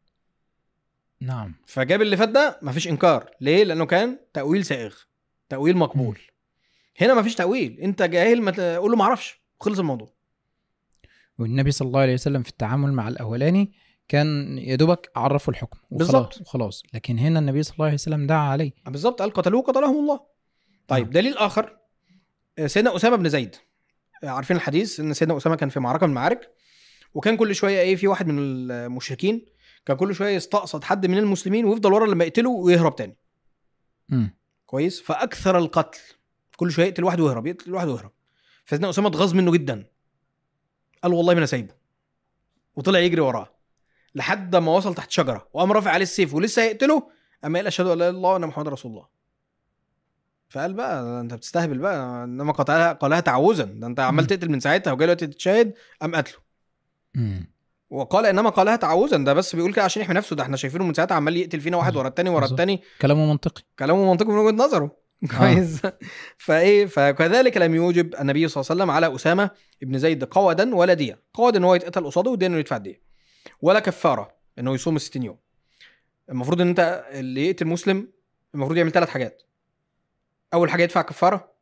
نعم فجاب اللي فات ده مفيش انكار ليه لانه كان تاويل سائغ تاويل مقبول هنا مفيش تاويل انت جاهل ما تقول له ما اعرفش خلص الموضوع والنبي صلى الله عليه وسلم في التعامل مع الاولاني كان يا دوبك عرفوا الحكم وخلاص بالظبط. وخلاص لكن هنا النبي صلى الله عليه وسلم دعا عليه بالظبط قال قتلوه قتلهم الله طيب نعم. دليل اخر آه، سيدنا اسامه بن زيد آه، عارفين الحديث ان سيدنا اسامه كان في معركه من المعارك وكان كل شويه ايه في واحد من المشركين كان كل شويه يستقصد حد من المسلمين ويفضل ورا لما يقتله ويهرب تاني مم. كويس فاكثر القتل كل شويه يقتل واحد ويهرب يقتل واحد ويهرب فسيدنا اسامه اتغاظ منه جدا قال والله ما انا سايبه وطلع يجري وراه لحد ما وصل تحت شجره وقام رافع عليه السيف ولسه هيقتله اما قال اشهد ان لا اله الا الله وان محمد رسول الله فقال بقى ده انت بتستهبل بقى انما قالها قالها تعوذا ده انت عمال مم. تقتل من ساعتها وجاي دلوقتي تتشاهد قام قتله مم. وقال انما قالها تعوذا ده بس بيقول كده عشان يحمي نفسه ده احنا شايفينه من ساعتها عمال يقتل فينا واحد ورا التاني ورا بالظبط. التاني كلامه منطقي كلامه منطقي من وجهه نظره كويس فايه فكذلك لم يوجب النبي صلى الله عليه وسلم على اسامه ابن زيد قودا ولا ديه قودا ان هو يتقتل قصاده وديه انه يدفع الديه ولا كفاره انه يصوم 60 يوم المفروض ان انت اللي يقتل مسلم المفروض يعمل ثلاث حاجات اول حاجه يدفع كفاره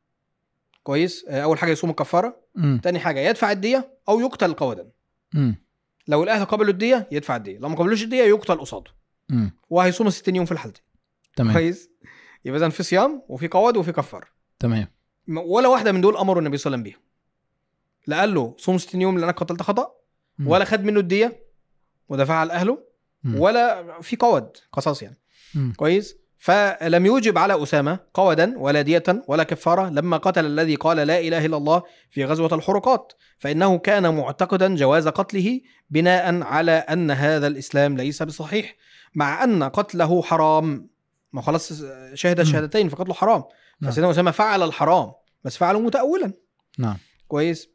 كويس آه، اول حاجه يصوم الكفاره مم. تاني حاجه يدفع الديه او يقتل قودا مم. لو الاهل قبلوا الديه يدفع الديه لو ما قبلوش الديه يقتل قصاده مم. وهيصوم 60 يوم في الحالتين تمام كويس يبقى اذا في صيام وفي قواد وفي كفاره تمام م- ولا واحده من دول امروا النبي صلى الله عليه وسلم بيها لا قال له صوم 60 يوم لانك قتلت خطا مم. ولا خد منه الديه ودفعها لاهله مم. ولا في قود قصاص يعني مم. كويس فلم يوجب على اسامه قودا ولا ديه ولا كفاره لما قتل الذي قال لا اله الا الله في غزوه الحرقات فانه كان معتقدا جواز قتله بناء على ان هذا الاسلام ليس بصحيح مع ان قتله حرام ما خلاص شهد مم. الشهادتين فقتله حرام نعم. فسيدنا اسامه فعل الحرام بس فعله متاولا نعم كويس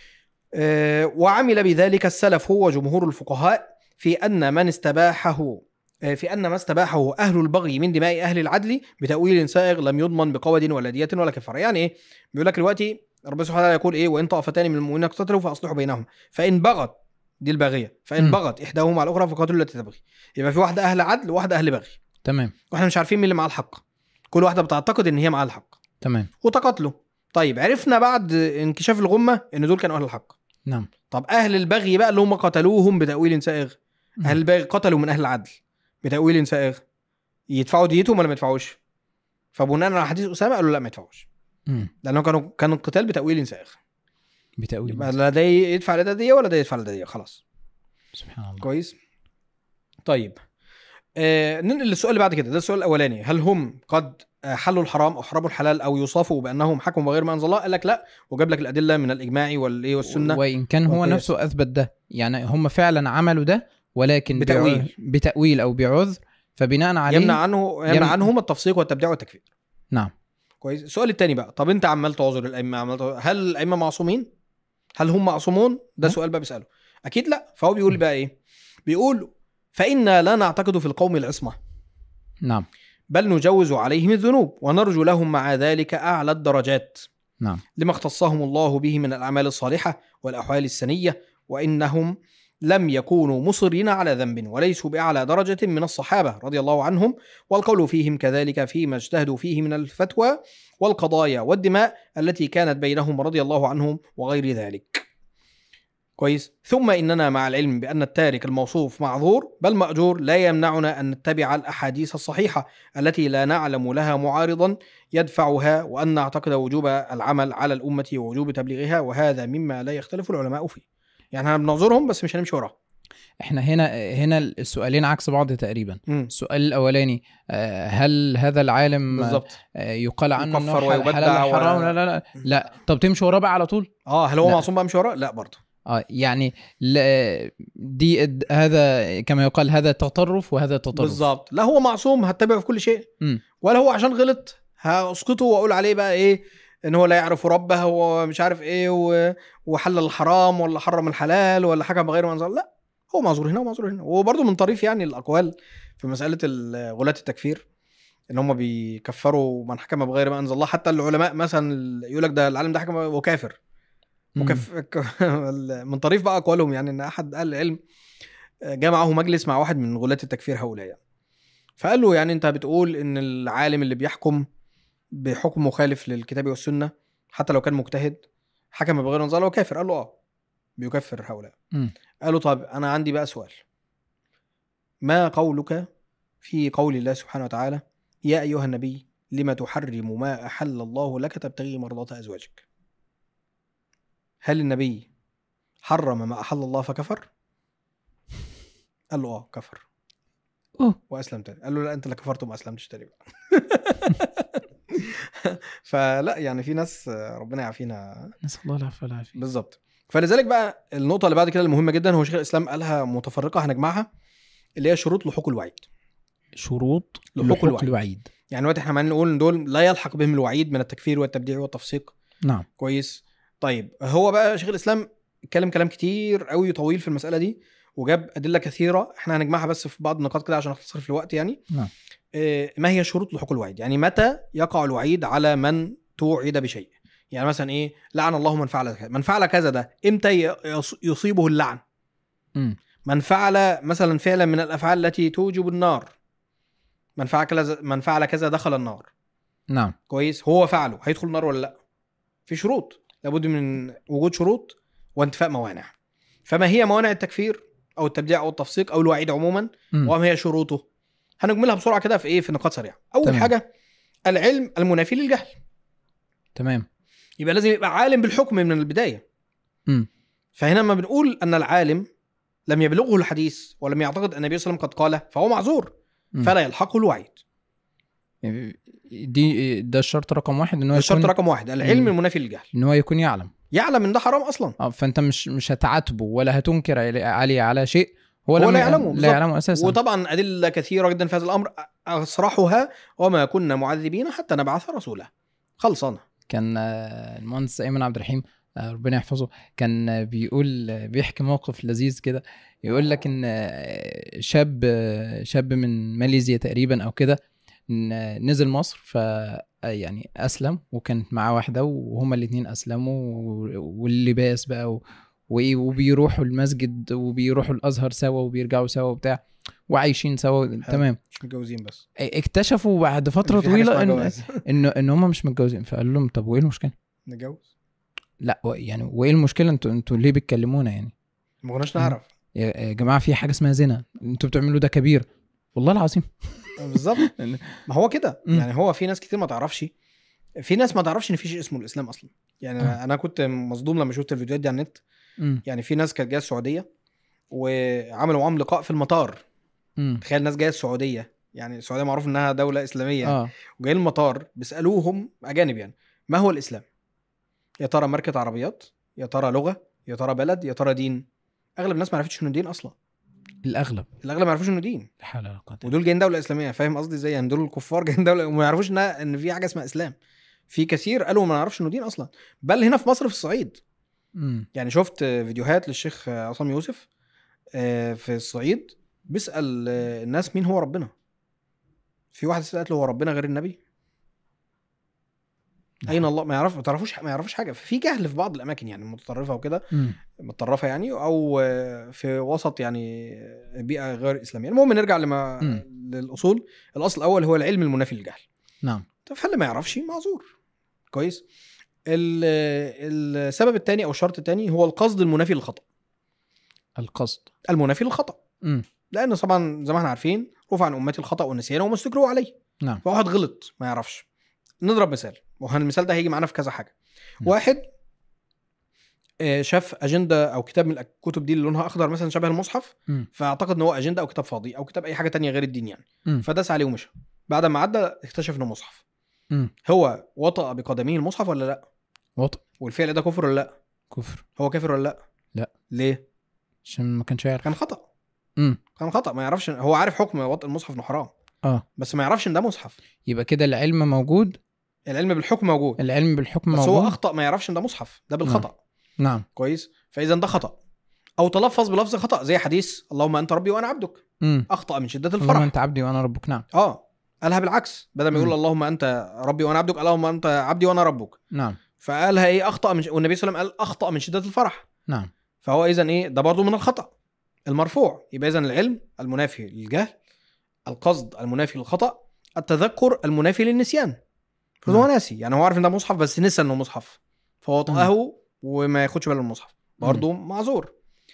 آه وعمل بذلك السلف هو جمهور الفقهاء في ان من استباحه آه، في ان ما استباحه اهل البغي من دماء اهل العدل بتاويل سائغ لم يضمن بقود ولا دية ولا كفاره يعني ايه بيقول لك دلوقتي ربنا سبحانه وتعالى يقول ايه وان طائفتان من المؤمنين اقتتلوا فاصلحوا بينهم فان بغت دي الباغيه فان مم. بغت احداهما على الاخرى فقاتلوا التي تبغي يبقى في واحده اهل عدل وواحده اهل بغي تمام واحنا مش عارفين مين اللي معاه الحق كل واحده بتعتقد ان هي معاها الحق تمام وتقاتلوا طيب عرفنا بعد انكشاف الغمه ان دول كانوا اهل الحق نعم طب اهل البغي بقى اللي هم قتلوهم بتاويل سائغ مم. اهل البغي قتلوا من اهل العدل بتاويل سائغ يدفعوا ديتهم ولا ما يدفعوش فبناء على حديث اسامه قالوا لا ما يدفعوش مم. لانه كانوا كان القتال بتاويل سائغ بتأويل يبقى لا ده يدفع لده ديه ولا ده يدفع لده ديه خلاص سبحان الله كويس طيب آه ننقل للسؤال اللي بعد كده ده السؤال الاولاني هل هم قد آه، حلوا الحرام او حرموا الحلال او يوصفوا بانهم حكموا بغير ما انزل الله قال لك لا وجاب لك الادله من الاجماع والايه والسنه وإن كان هو والقياس. نفسه أثبت ده يعني هم فعلا عملوا ده ولكن بتأويل. بعذر- بتاويل او بعذر فبناء عليه يمنع عنه يمنع يم- عنهم التفسيق والتبديع والتكفير نعم كويس السؤال الثاني بقى طب انت عمال تعذر الائمه عمال تعذر. هل الائمه معصومين هل هم معصومون ده م. سؤال بقى بيساله اكيد لا فهو بيقول بقى ايه بيقول فانا لا نعتقد في القوم العصمه نعم بل نجوز عليهم الذنوب ونرجو لهم مع ذلك اعلى الدرجات نعم لما اختصهم الله به من الاعمال الصالحه والاحوال السنيه وانهم لم يكونوا مصرين على ذنب وليسوا باعلى درجه من الصحابه رضي الله عنهم والقول فيهم كذلك فيما اجتهدوا فيه من الفتوى والقضايا والدماء التي كانت بينهم رضي الله عنهم وغير ذلك. كويس ثم اننا مع العلم بان التارك الموصوف معذور بل ماجور لا يمنعنا ان نتبع الاحاديث الصحيحه التي لا نعلم لها معارضا يدفعها وان نعتقد وجوب العمل على الامه ووجوب تبليغها وهذا مما لا يختلف العلماء فيه. يعني احنا بنعذرهم بس مش هنمشي وراهم. احنا هنا هنا السؤالين عكس بعض تقريبا مم. السؤال الاولاني آه، هل هذا العالم بالظبط آه، يقال عنه انه يكفر حل- ويبدع حلال و- حرام لا لا لا لا طب تمشي وراه بقى على طول اه هل هو لا. معصوم بقى مش وراه؟ لا برضه. اه يعني لا دي د- هذا كما يقال هذا تطرف وهذا تطرف بالظبط لا هو معصوم هتبعه في كل شيء مم. ولا هو عشان غلط هاسقطه واقول عليه بقى ايه ان هو لا يعرف ربه ومش عارف ايه و- وحلل الحرام ولا حرم الحلال ولا حكم بغير ما انزل الله. لا هو معذور هنا ومعذور هنا وبرضه من طريف يعني الاقوال في مساله ال- غلاة التكفير ان هم بيكفروا من حكم بغير ما انزل الله حتى العلماء مثلا يقول لك ده العالم ده حكم وكافر مم. مكف... من طريف بقى اقوالهم يعني ان احد اهل العلم جاء معه مجلس مع واحد من غلاة التكفير هؤلاء يعني. فقال له يعني انت بتقول ان العالم اللي بيحكم بحكم مخالف للكتاب والسنه حتى لو كان مجتهد حكم بغير نظر هو كافر قال له اه بيكفر هؤلاء مم. قال له طب انا عندي بقى سؤال ما قولك في قول الله سبحانه وتعالى يا ايها النبي لم تحرم ما احل الله لك تبتغي مرضات ازواجك هل النبي حرم ما احل الله فكفر قال له اه كفر أوه. واسلم تاني قال له لا انت اللي كفرت وما اسلمتش تاني بقى فلا يعني في ناس ربنا يعافينا نسال الله العفو والعافيه بالظبط فلذلك بقى النقطه اللي بعد كده المهمه جدا هو شيخ الاسلام قالها متفرقه هنجمعها اللي هي شروط لحوق الوعيد شروط لحوق لحوق الوعيد. الوعيد يعني دلوقتي احنا عمالين نقول ان دول لا يلحق بهم الوعيد من التكفير والتبديع والتفسيق نعم كويس طيب هو بقى شيخ الاسلام اتكلم كلام كتير قوي طويل في المساله دي وجاب ادله كثيره احنا هنجمعها بس في بعض النقاط كده عشان نختصر في الوقت يعني نعم. إيه، ما هي شروط لحوق الوعيد يعني متى يقع الوعيد على من توعد بشيء يعني مثلا ايه لعن الله من فعل كذا من فعل كذا ده امتى ي- يص- يصيبه اللعن مم. من فعل مثلا فعلا من الافعال التي توجب النار من فعل كذا من فعل كذا دخل النار نعم كويس هو فعله هيدخل النار ولا لا في شروط لابد من وجود شروط وانتفاء موانع فما هي موانع التكفير او التبديع او التفسيق او الوعيد عموما مم. وما هي شروطه هنجملها بسرعه كده في ايه في نقاط سريعه اول تمام. حاجه العلم المنافي للجهل تمام يبقى لازم يبقى عالم بالحكم من البدايه مم. فهنا لما بنقول ان العالم لم يبلغه الحديث ولم يعتقد ان النبي صلى الله عليه وسلم قد قاله فهو معذور مم. فلا يلحقه الوعيد دي ده الشرط رقم واحد ان هو الشرط يكون رقم واحد العلم مم. المنافي للجهل ان هو يكون يعلم يعلم ان ده حرام اصلا اه فانت مش مش هتعاتبه ولا هتنكر علي- عليه على شيء هو, هو لم- لا يعلمه لا بالظبط. يعلمه اساسا وطبعا ادله كثيره جدا في هذا الامر اصرحها وما كنا معذبين حتى نبعث رسولا خلصانه كان آه، المهندس ايمن عبد الرحيم آه، ربنا يحفظه كان آه، بيقول آه، بيحكي موقف لذيذ كده يقول لك ان آه، شاب آه، شاب من ماليزيا تقريبا او كده إن، آه، نزل مصر ف آه، يعني اسلم وكانت معاه واحده وهما الاثنين اسلموا و- واللباس بقى و... وايه وبيروحوا المسجد وبيروحوا الازهر سوا وبيرجعوا سوا وبتاع وعايشين سوا تمام مش متجوزين بس اكتشفوا بعد فتره في حاجة طويله اسمها ان جواز. ان ان هم مش متجوزين فقال لهم طب وايه المشكله نتجوز لا و- يعني وايه المشكله انتوا انتوا ليه بتكلمونا يعني ما كناش نعرف يا يا جماعه في حاجه اسمها زنا انتوا بتعملوا ده كبير والله العظيم بالظبط ما هو كده مم. يعني هو في ناس كتير ما تعرفش في ناس ما تعرفش ان في شيء اسمه الاسلام اصلا يعني آه. انا كنت مصدوم لما شفت الفيديوهات دي على النت مم. يعني في ناس كانت جايه السعوديه وعملوا معاهم لقاء في المطار مم. تخيل ناس جايه السعوديه يعني السعوديه معروف انها دوله اسلاميه اه وجايين المطار بيسالوهم اجانب يعني ما هو الاسلام يا ترى ماركه عربيات يا ترى لغه يا ترى بلد يا ترى دين اغلب الناس ما عرفتش انه دين اصلا الاغلب الاغلب ما يعرفوش انه دين لا حول ولا قوه إلا ودول جايين دوله اسلاميه فاهم قصدي ازاي يعني دول الكفار جايين دوله وما يعرفوش ان ان في حاجه اسمها اسلام في كثير قالوا ما نعرفش انه دين اصلا بل هنا في مصر في الصعيد بالله. يعني شفت فيديوهات للشيخ عصام يوسف آه، في الصعيد بيسال آه، الناس مين هو ربنا في واحد سالت له هو ربنا غير النبي اين الله ما يعرف ما تعرفوش ما يعرفوش حاجه في جهل في بعض الاماكن يعني متطرفه وكده مم. متطرفه يعني او آه، في وسط يعني بيئه غير اسلاميه المهم نرجع لما مم. للاصول الاصل الاول هو العلم المنافي للجهل نعم طب فاللي ما يعرفش معذور كويس ال- السبب الثاني او الشرط الثاني هو القصد المنافي للخطا القصد المنافي للخطا مم. لان طبعا زي ما احنا عارفين رفع عن امتي الخطا والنسيان وما استكرهوا عليه نعم فواحد غلط ما يعرفش نضرب مثال والمثال ده هيجي معانا في كذا حاجه م. واحد آه، شاف اجنده او كتاب من الكتب دي اللي لونها اخضر مثلا شبه المصحف مم. فاعتقد ان هو اجنده او كتاب فاضي او كتاب اي حاجه تانية غير الدين يعني مم. فداس عليه ومشى بعد ما عدى اكتشف انه مصحف مم. هو وطأ بقدمه المصحف ولا لا وطئ والفعل ده كفر ولا لا كفر هو كافر ولا لا لا. ليه عشان ما كانش يعرف كان خطأ مم. كان خطأ ما يعرفش هو عارف حكم وطء المصحف انه حرام اه بس ما يعرفش ان ده مصحف يبقى كده العلم موجود العلم بالحكم موجود العلم بالحكم بس موجود هو اخطأ ما يعرفش ان ده مصحف ده بالخطأ نعم كويس فاذا ده خطأ او تلفظ بلفظ خطأ زي حديث اللهم انت ربي وانا عبدك مم. اخطأ من شدة اللهم الفرح انت عبدي وانا ربك نعم اه قالها بالعكس بدل ما يقول مم. اللهم انت ربي وانا عبدك اللهم انت عبدي وانا ربك نعم فقالها ايه اخطا من ش... والنبي صلى الله عليه وسلم قال اخطا من شده الفرح نعم فهو اذا ايه ده برضه من الخطا المرفوع يبقى اذا العلم المنافي للجهل القصد المنافي للخطا التذكر المنافي للنسيان فهو نعم. ناسي يعني هو عارف ان ده مصحف بس نسى انه مصحف فهو طقه وما ياخدش باله من المصحف برضه معذور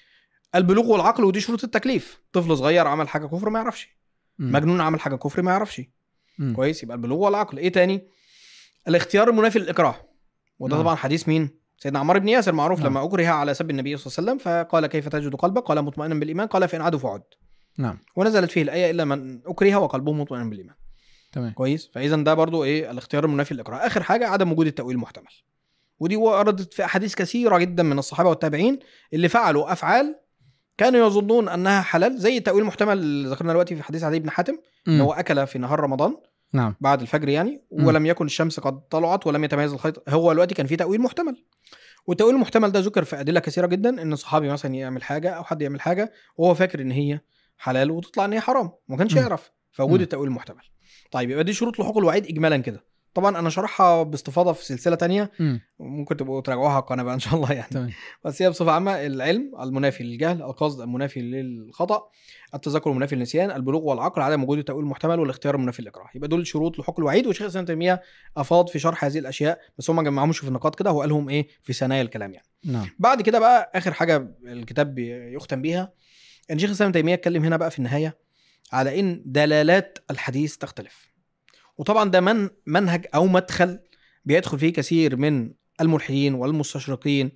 البلوغ والعقل ودي شروط التكليف طفل صغير عمل حاجه كفر ما يعرفش مم. مجنون عمل حاجه كفر ما يعرفش مم. كويس يبقى البلوغ والعقل ايه تاني الاختيار المنافي للاكراه وده نعم. طبعا حديث مين سيدنا عمار بن ياسر معروف نعم. لما اكره على سب النبي صلى الله عليه وسلم فقال كيف تجد قلبك قال مطمئنا بالايمان قال فان عدوا فعد نعم ونزلت فيه الايه الا من اكره وقلبه مطمئن بالايمان تمام كويس فاذا ده برضو ايه الاختيار المنافي للاكراه اخر حاجه عدم وجود التاويل المحتمل ودي وردت في احاديث كثيره جدا من الصحابه والتابعين اللي فعلوا افعال كانوا يظنون انها حلال زي التاويل المحتمل اللي ذكرنا دلوقتي في حديث عدي بن حاتم ان مم. هو اكل في نهار رمضان نعم بعد الفجر يعني مم. ولم يكن الشمس قد طلعت ولم يتميز الخيط هو دلوقتي كان في تأويل محتمل والتأويل المحتمل ده ذكر في أدلة كثيرة جدا إن صحابي مثلا يعمل حاجة أو حد يعمل حاجة وهو فاكر إن هي حلال وتطلع إن هي حرام وما كانش مم. يعرف فوجود مم. التأويل المحتمل طيب يبقى دي شروط لحوق الوعيد إجمالا كده طبعا أنا شرحها باستفاضة في سلسلة تانية مم. ممكن تبقوا تراجعوها على القناة بقى إن شاء الله يعني تمام بس هي بصفة عامة العلم المنافي للجهل القصد المنافي للخطأ التذكر المنافي للنسيان البلوغ والعقل عدم وجود التأويل المحتمل والاختيار المنافي للإكراه يبقى دول شروط لحق الوعيد وشيخ الإسلام ابن تيمية أفاض في شرح هذه الأشياء بس هم ما جمعهمش في النقاط كده هو قالهم إيه في ثنايا الكلام يعني نعم بعد كده بقى آخر حاجة الكتاب بي- يختم بيها إن شيخ الإسلام ابن تيمية اتكلم هنا بقى في النهاية على إن دلالات الحديث تختلف وطبعا ده من منهج أو مدخل بيدخل فيه كثير من الملحدين والمستشرقين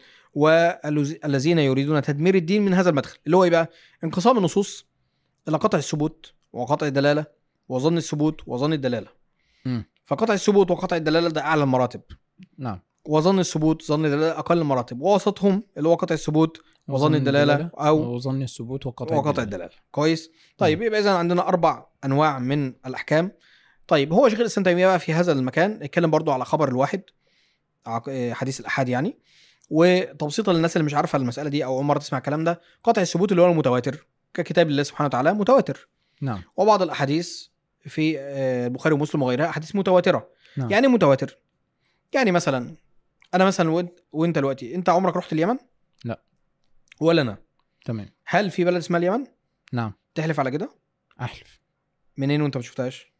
والذين يريدون تدمير الدين من هذا المدخل اللي هو ايه بقى؟ انقسام النصوص الى قطع الثبوت وقطع الدلاله وظن الثبوت وظن الدلاله. مم. فقطع الثبوت وقطع الدلاله ده اعلى المراتب نعم وظن الثبوت ظن الدلاله اقل المراتب ووسطهم اللي هو قطع الثبوت وظن الدلاله او وظن الثبوت وقطع وقطع الدلاله كويس طيب يبقى اذا عندنا اربع انواع من الاحكام طيب هو شيخ الاسلام تيميه بقى في هذا المكان اتكلم برضو على خبر الواحد عق- آه، حديث الاحاد يعني وتبسيطا للناس اللي مش عارفه المساله دي او اول مره تسمع الكلام ده قطع الثبوت اللي هو المتواتر ككتاب الله سبحانه وتعالى متواتر نعم وبعض الاحاديث في آه، البخاري ومسلم وغيرها احاديث متواتره نعم. يعني إيه متواتر يعني مثلا انا مثلا وانت وانت دلوقتي انت عمرك رحت اليمن لا. ولا انا تمام هل في بلد اسمها اليمن نعم تحلف على كده احلف منين وانت ما شفتهاش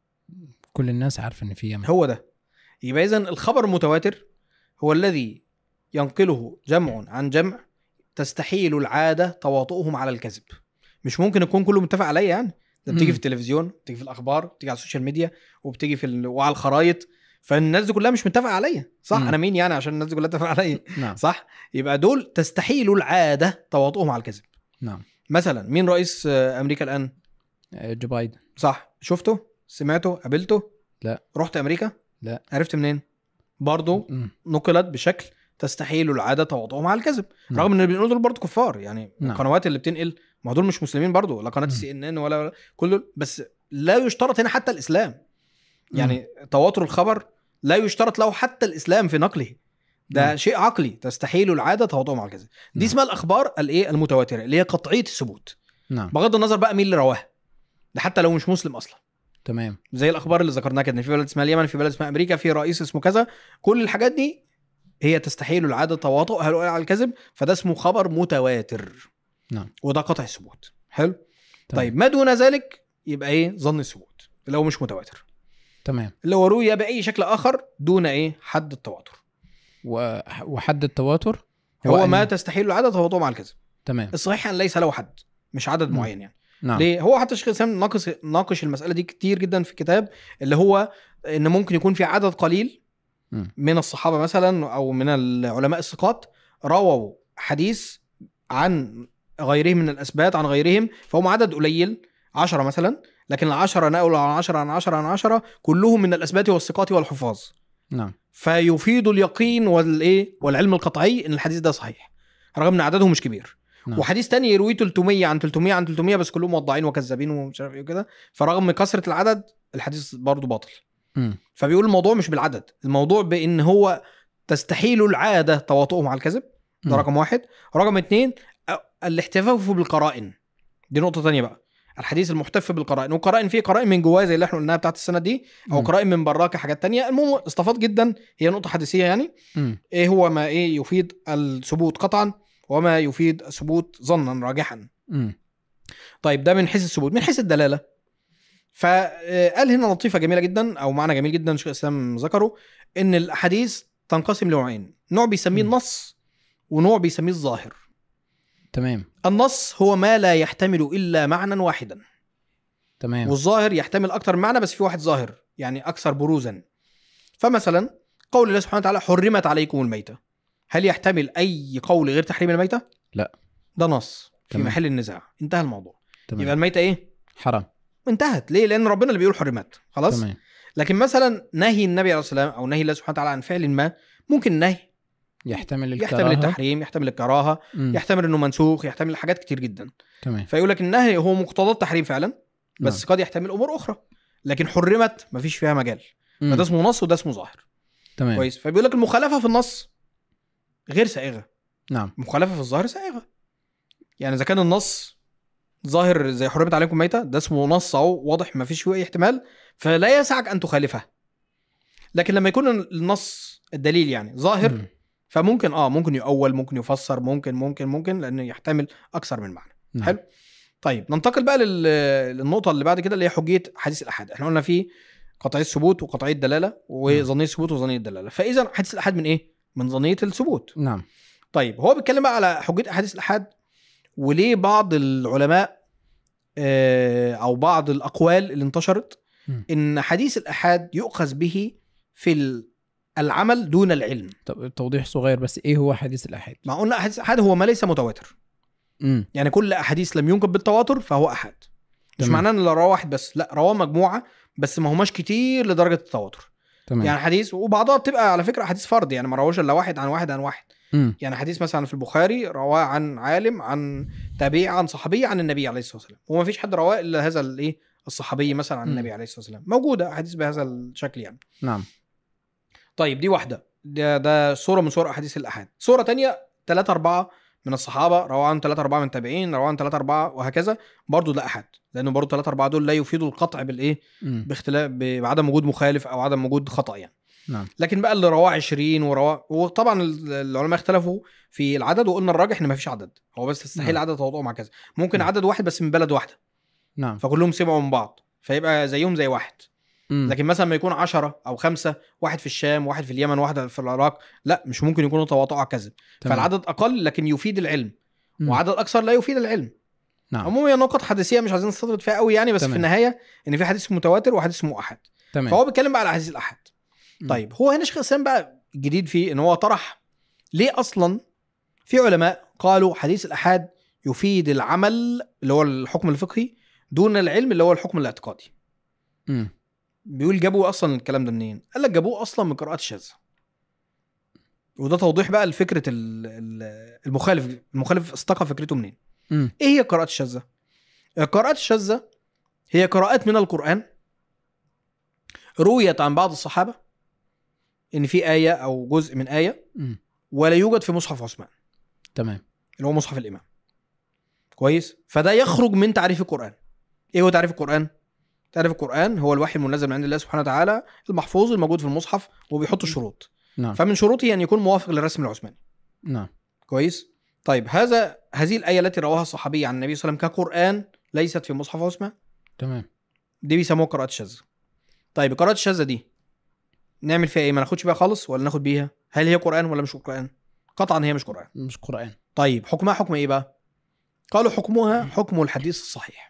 كل الناس عارفه ان في يمن هو ده يبقى اذا الخبر المتواتر هو الذي ينقله جمع عن جمع تستحيل العاده تواطؤهم على الكذب مش ممكن يكون كله متفق عليا يعني ده بتيجي مم. في التلفزيون بتيجي في الاخبار بتيجي على السوشيال ميديا وبتيجي في ال... وعلى الخرايط فالناس دي كلها مش متفقه عليا صح مم. انا مين يعني عشان الناس دي كلها تتفق عليا نعم صح يبقى دول تستحيل العاده تواطؤهم على الكذب نعم مثلا مين رئيس آه، امريكا الان آه، جو بايدن صح شفته سمعته قابلته لا. رحت امريكا لا. عرفت منين برضه مم. نقلت بشكل تستحيل العاده تواطؤهم على الكذب نعم. رغم ان اللي بنقول دول برضه كفار يعني نعم. القنوات اللي بتنقل ما دول مش مسلمين برضو لا قناه مم. سي ان ان ولا ولا- كل دول بس لا يشترط هنا حتى الاسلام يعني تواتر الخبر لا يشترط له حتى الاسلام في نقله ده مم. شيء عقلي تستحيل العاده تواطؤه مع الكذب دي نعم. اسمها الاخبار الايه المتواتره اللي هي قطعيه الثبوت نعم بغض النظر بقى مين اللي رواها ده حتى لو مش مسلم اصلا تمام زي الاخبار اللي ذكرناها كده إن في بلد اسمها اليمن في بلد اسمها امريكا في رئيس اسمه كذا كل الحاجات دي هي تستحيل العاده تواطؤها على الكذب فده اسمه خبر متواتر نعم. وده قطع الثبوت حلو تمام. طيب ما دون ذلك يبقى ايه ظن الثبوت اللي هو مش متواتر تمام اللي هو روي باي شكل اخر دون ايه حد التواتر و- وحد التواتر هو أن- ما تستحيل العاده تواطؤه مع الكذب تمام الصحيح ان ليس له حد مش عدد مم. معين يعني نعم ليه هو حتى الشيخ الاسلام ناقش ناقش المساله دي كتير جدا في كتاب اللي هو ان ممكن يكون في عدد قليل مم. من الصحابه مثلا او من العلماء الثقات رووا حديث عن غيرهم من الاثبات عن غيرهم فهم عدد قليل عشرة مثلا لكن العشرة نقلوا عن عشرة عن عشرة عن عشرة كلهم من الأثبات والثقات والحفاظ نعم فيفيد اليقين والايه والعلم القطعي ان الحديث ده صحيح رغم ان عددهم مش كبير نعم. وحديث تاني يروي 300 عن 300 عن 300 بس كلهم موضعين وكذابين ومش عارف ايه وكده فرغم كثره العدد الحديث برضه باطل مم. فبيقول الموضوع مش بالعدد الموضوع بان هو تستحيل العاده تواطؤه مع الكذب ده مم. رقم واحد رقم اتنين أ- الاحتفاف بالقرائن دي نقطه تانية بقى الحديث المحتف بالقرائن وقرائن فيه قرائن من جواه زي اللي احنا قلناها بتاعت السنه دي او مم. قرائن من براه كحاجات تانية المهم استفاض جدا هي نقطه حديثيه يعني مم. ايه هو ما ايه يفيد الثبوت قطعا وما يفيد الثبوت ظنا راجحا مم. طيب ده من حيث الثبوت من حيث الدلاله فقال هنا لطيفه جميله جدا او معنى جميل جدا شيخ الاسلام ذكره ان الاحاديث تنقسم لنوعين نوع بيسميه مم. النص ونوع بيسميه الظاهر تمام النص هو ما لا يحتمل الا معنى واحدا تمام والظاهر يحتمل اكتر من معنى بس في واحد ظاهر يعني اكثر بروزا فمثلا قول الله سبحانه وتعالى حرمت عليكم الميتة هل يحتمل اي قول غير تحريم الميتة لا. ده نص في تمام. محل النزاع انتهى الموضوع تمام يبقى الميتة ايه حرام انتهت ليه لان ربنا اللي بيقول حرمت خلاص تمام لكن مثلا نهي النبي عليه الصلاه والسلام او نهي الله سبحانه وتعالى عن فعل ما ممكن النهي يحتمل الكراهه يحتمل التحريم يحتمل الكراهه مم. يحتمل انه منسوخ يحتمل حاجات كتير جدا تمام فيقول لك النهي هو مقتضى التحريم فعلا بس نعم. قد يحتمل امور اخرى لكن حرمت مفيش فيها مجال مم. فده اسمه نص وده اسمه ظاهر تمام كويس فبيقول لك المخالفه في النص غير سائغه نعم المخالفه في الظاهر سائغه يعني اذا كان النص ظاهر زي حرمت عليكم ميتة ده اسمه نص اهو واضح ما فيش فيه اي احتمال فلا يسعك ان تخالفه لكن لما يكون النص الدليل يعني ظاهر مم. فممكن اه ممكن يؤول ممكن يفسر ممكن ممكن ممكن لانه يحتمل اكثر من معنى نعم. حلو. طيب ننتقل بقى لل- للنقطه اللي بعد كده اللي هي حجيه حديث الاحاد احنا قلنا في قطعيه الثبوت وقطعيه الدلاله وظنيه الثبوت وظنيه الدلاله فاذا حديث الاحاد من ايه من ظنيه الثبوت نعم طيب هو بيتكلم بقى على حجيه احاديث الاحاد وليه بعض العلماء آه، او بعض الاقوال اللي انتشرت مم. ان حديث الاحاد يؤخذ به في ال- العمل دون العلم طب توضيح صغير بس ايه هو حديث الاحاد مع قلنا احاديث الاحاد هو ما ليس متواتر امم يعني كل احاديث لم ينقل بالتواتر فهو احاد مش تمام. معناه ان رواه واحد بس لا رواه مجموعه بس ما هماش كتير لدرجه التواتر تمام يعني حديث وبعضها بتبقى على فكره احاديث فرد يعني ما رواش الا واحد عن واحد عن واحد امم يعني حديث مثلا في البخاري رواه عن عالم عن تابعي عن صحابي عن النبي عليه الصلاه والسلام وما فيش حد رواه الا هذا الايه الصحابي مثلا عن مم. النبي عليه الصلاه والسلام موجوده احاديث بهذا الشكل يعني نعم طيب دي واحده ده ده صوره من صور احاديث الاحاد صوره تانية ثلاثة أربعة من الصحابة رواه عن ثلاثة أربعة من التابعين رواه عن ثلاثة أربعة وهكذا برضه ده أحد لأنه برضه ثلاثة أربعة دول لا يفيدوا القطع بالإيه امم باختلاف ب- بعدم وجود مخالف أو عدم وجود خطأ يعني نعم لكن بقى اللي رواه 20 ورواه وطبعا ال- العلماء اختلفوا في العدد وقلنا الراجح ان مفيش عدد هو بس تستحيل نعم. عدد تواطؤ مع كذا ممكن نعم. عدد واحد بس من بلد واحده نعم فكلهم سمعوا من بعض فيبقى زيهم زي واحد مم. لكن مثلا ما يكون عشرة او خمسة واحد في الشام واحد في اليمن واحد في العراق لا مش ممكن يكونوا تواطؤوا على كذب تمام. فالعدد اقل لكن يفيد العلم مم. وعدد اكثر لا يفيد العلم نعم عموما هي نقط حديثيه مش عايزين نستطرد فيها قوي يعني بس تمام. في النهايه ان في حديث متواتر وحديث اسمه احد تمام فهو بيتكلم بقى على حديث الاحد مم. طيب هو هنا شيخ الاسلام بقى الجديد فيه ان هو طرح ليه اصلا في علماء قالوا حديث الاحاد يفيد العمل اللي هو الحكم الفقهي دون العلم اللي هو الحكم الاعتقادي مم. بيقول جابوا اصلا الكلام ده منين قال لك جابوه اصلا من قراءات الشاذة وده توضيح بقى لفكره ال- ال- المخالف المخالف استقى فكرته منين مم. ايه هي القراءات الشاذه القراءات الشاذه هي قراءات من القران رويت عن بعض الصحابه ان في ايه او جزء من ايه مم. ولا يوجد في مصحف عثمان تمام اللي هو مصحف الامام كويس فده يخرج من تعريف القران ايه هو تعريف القران تعريف القران هو الوحي المنزل من عند الله سبحانه وتعالى المحفوظ الموجود في المصحف وبيحط الشروط نعم فمن شروطه ان يكون موافق للرسم العثماني نعم كويس طيب هذا هذه الايه التي رواها الصحابي عن النبي صلى الله عليه وسلم كقران ليست في مصحف عثمان تمام دي بيسموها قراءات شاذه طيب القراءات الشاذه دي نعمل فيها ايه ما ناخدش بيها خالص ولا ناخد بيها هل هي قران ولا مش قران قطعا هي مش قران مش قرآن طيب حكمها حكم ايه بقى قالوا حكمها حكم الحديث الصحيح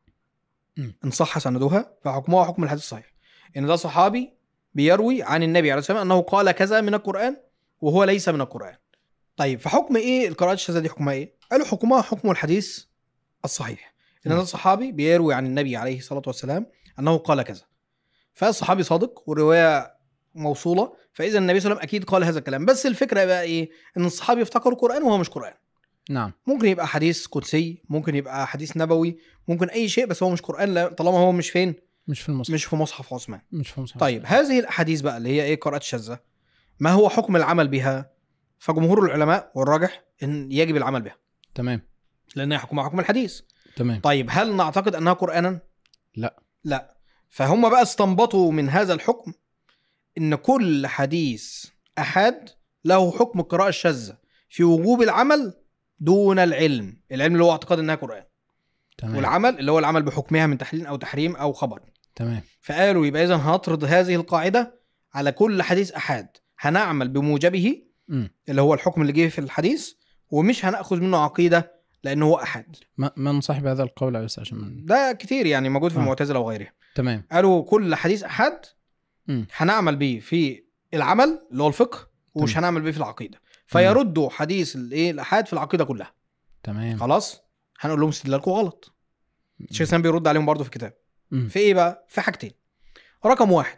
مم. ان صح سندها فحكمها حكم الحديث الصحيح ان ده صحابي بيروي عن النبي عليه الصلاه والسلام انه قال كذا من القران وهو ليس من القران طيب فحكم ايه القراءات الشاذه دي حكمها ايه قالوا حكمها حكم الحديث الصحيح ان مم. ده صحابي بيروي عن النبي عليه الصلاه والسلام انه قال كذا فالصحابي صادق والروايه موصوله فاذا النبي صلى الله عليه وسلم اكيد قال هذا الكلام بس الفكره بقى ايه ان الصحابي يفتكروا قران وهو مش قران نعم ممكن يبقى حديث قدسي ممكن يبقى حديث نبوي ممكن اي شيء بس هو مش قران لا- طالما هو مش فين مش في المصحف مش في مصحف عثمان مش في المصحف طيب هذه الاحاديث بقى اللي هي ايه قراءات شاذه ما هو حكم العمل بها فجمهور العلماء والراجح ان يجب العمل بها تمام لان حكمها حكم الحديث تمام طيب هل نعتقد انها قرانا لا. لا فهم بقى استنبطوا من هذا الحكم ان كل حديث احاد له حكم القراءه الشاذه في وجوب العمل دون العلم العلم اللي هو اعتقاد انها قران تمام والعمل اللي هو العمل بحكمها من تحليل او تحريم او خبر تمام فقالوا يبقى اذا هنطرد هذه القاعده على كل حديث احاد هنعمل بموجبه مم. اللي هو الحكم اللي جه في الحديث ومش هناخذ منه عقيده لانه هو احاد ما من صاحب هذا القول عليه السلام عشان من... ده كتير يعني موجود في آه. المعتزله وغيرها تمام قالوا كل حديث احاد مم. هنعمل بيه في العمل اللي هو الفقه ومش تمام. هنعمل بيه في العقيده فيردوا حديث الايه الاحاد في العقيده كلها تمام خلاص هنقول لهم استدلالكم غلط الشيخ الاسلام بيرد عليهم برضه في الكتاب مم. في ايه بقى في حاجتين رقم واحد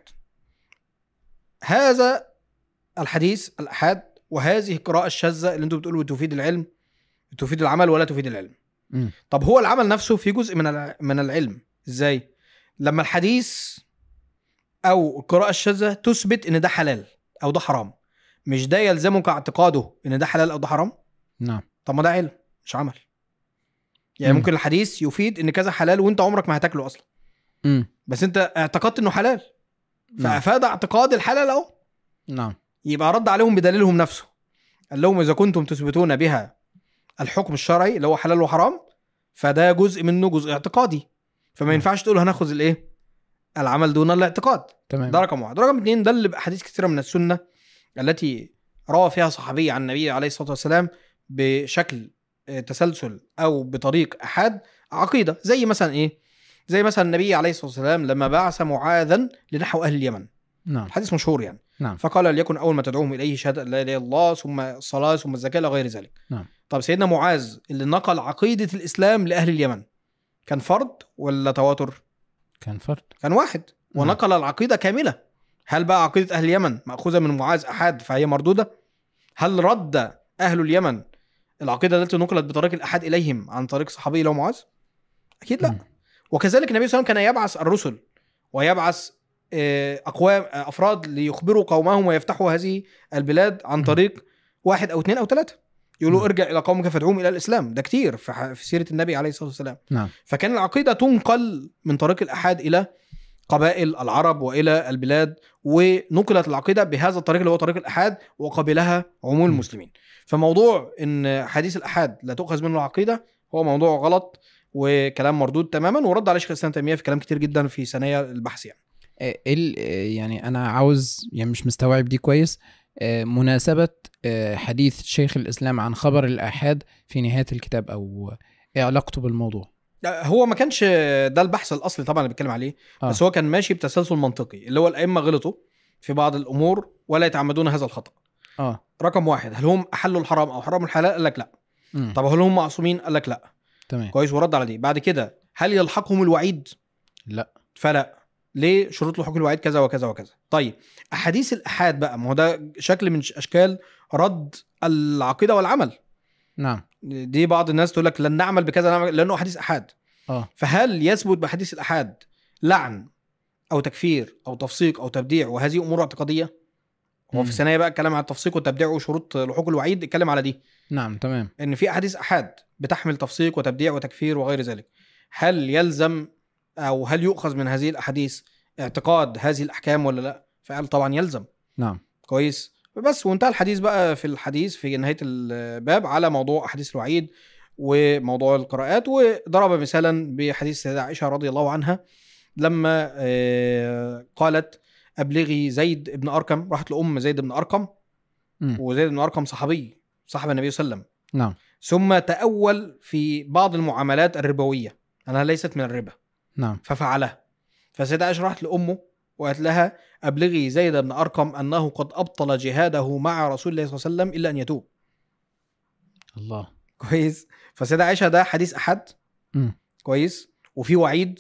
هذا الحديث الاحاد وهذه القراءه الشاذه اللي انتم بتقولوا تفيد العلم تفيد العمل ولا تفيد العلم مم. طب هو العمل نفسه في جزء من الع- من العلم ازاي لما الحديث او القراءه الشاذه تثبت ان ده حلال او ده حرام مش ده يلزمك اعتقاده ان ده حلال او ده حرام نعم طب ما ده علم مش عمل يعني مم. ممكن الحديث يفيد ان كذا حلال وانت عمرك ما هتاكله اصلا مم. بس انت اعتقدت انه حلال نعم فافاد اعتقاد الحلال اهو نعم يبقى رد عليهم بدليلهم نفسه قال لهم اذا كنتم تثبتون بها الحكم الشرعي اللي هو حلال وحرام فده جزء منه جزء اعتقادي فما نعم. ينفعش تقول هناخذ الايه العمل دون الاعتقاد تمام ده رقم واحد رقم اثنين ده اللي باحاديث كثيره من السنه التي روى فيها صحابي عن النبي عليه الصلاه والسلام بشكل آه، تسلسل او بطريق احاد عقيده زي مثلا ايه زي مثلا النبي عليه الصلاه والسلام لما بعث معاذا لنحو اهل اليمن نعم حديث مشهور يعني نعم فقال ليكن اول ما تدعوهم اليه شهاده لا اله الا الله ثم الصلاه ثم الزكاه الى غير ذلك نعم. طب سيدنا معاذ اللي نقل عقيده الاسلام لاهل اليمن كان فرد ولا تواتر كان فرد كان واحد نعم. ونقل العقيده كامله هل بقى عقيده اهل اليمن ماخوذه من معاذ احاد فهي مردوده هل رد اهل اليمن العقيده التي نقلت بطريق الاحاد اليهم عن طريق صحابي له معاذ اكيد لا مم. وكذلك النبي صلى الله عليه وسلم كان يبعث الرسل ويبعث آه، اقوام آه، افراد ليخبروا قومهم ويفتحوا هذه البلاد عن مم. طريق واحد او اثنين او ثلاثه يقولوا مم. ارجع الى قومك فادعوهم الى الاسلام ده كتير في ح- في سيره النبي عليه الصلاه والسلام نعم فكان العقيده تنقل من طريق الاحاد الى قبائل العرب والى البلاد ونقلت العقيده بهذا الطريق اللي هو طريق الاحاد وقبلها عموم م. المسلمين فموضوع ان حديث الاحاد لا تؤخذ منه العقيده هو موضوع غلط وكلام مردود تماما ورد عليه شيخ الاسلام تيميه في كلام كتير جدا في ثنايا البحث يعني آه، ايه ال- آه، يعني انا عاوز يعني مش مستوعب دي كويس آه، مناسبة آه، حديث شيخ الإسلام عن خبر الآحاد في نهاية الكتاب أو إيه علاقته بالموضوع هو ما كانش ده البحث الاصلي طبعا اللي بيتكلم عليه آه. بس هو كان ماشي بتسلسل منطقي اللي هو الائمه غلطوا في بعض الامور ولا يتعمدون هذا الخطا اه رقم واحد هل هم احلوا الحرام او حرموا الحلال قال لك لا مم. طب هل هم معصومين قال لك لا تمام كويس ورد على دي بعد كده هل يلحقهم الوعيد لا فلا ليه شروط لحوق الوعيد كذا وكذا وكذا طيب احاديث الاحاد بقى ما هو ده شكل من اشكال رد العقيده والعمل نعم دي بعض الناس تقول لك لن نعمل بكذا نعمل لانه حديث احاد اه فهل يثبت بحديث الاحاد لعن او تكفير او تفسيق او تبديع وهذه امور اعتقاديه هو مم. في الثانيه بقى الكلام عن التفسيق والتبديع وشروط لحوق الوعيد اتكلم على دي نعم تمام ان في احاديث احاد بتحمل تفسيق وتبديع وتكفير وغير ذلك هل يلزم او هل يؤخذ من هذه الاحاديث اعتقاد هذه الاحكام ولا لا فقال طبعا يلزم نعم كويس بس وانتهى الحديث بقى في الحديث في نهايه الباب على موضوع احاديث الوعيد وموضوع القراءات وضرب مثالا بحديث السيده عائشه رضي الله عنها لما آه، قالت ابلغي زيد بن ارقم راحت لام زيد بن ارقم مم. وزيد بن ارقم صحابي صاحب النبي صلى الله عليه وسلم نعم ثم تأول في بعض المعاملات الربوية أنها ليست من الربا نعم ففعلها فسيدة عائشة راحت لأمه وقالت لها أبلغي زيد بن أرقم أنه قد أبطل جهاده مع رسول الله صلى الله عليه وسلم إلا أن يتوب الله كويس فسيدة عائشة ده حديث أحد مم. كويس وفي وعيد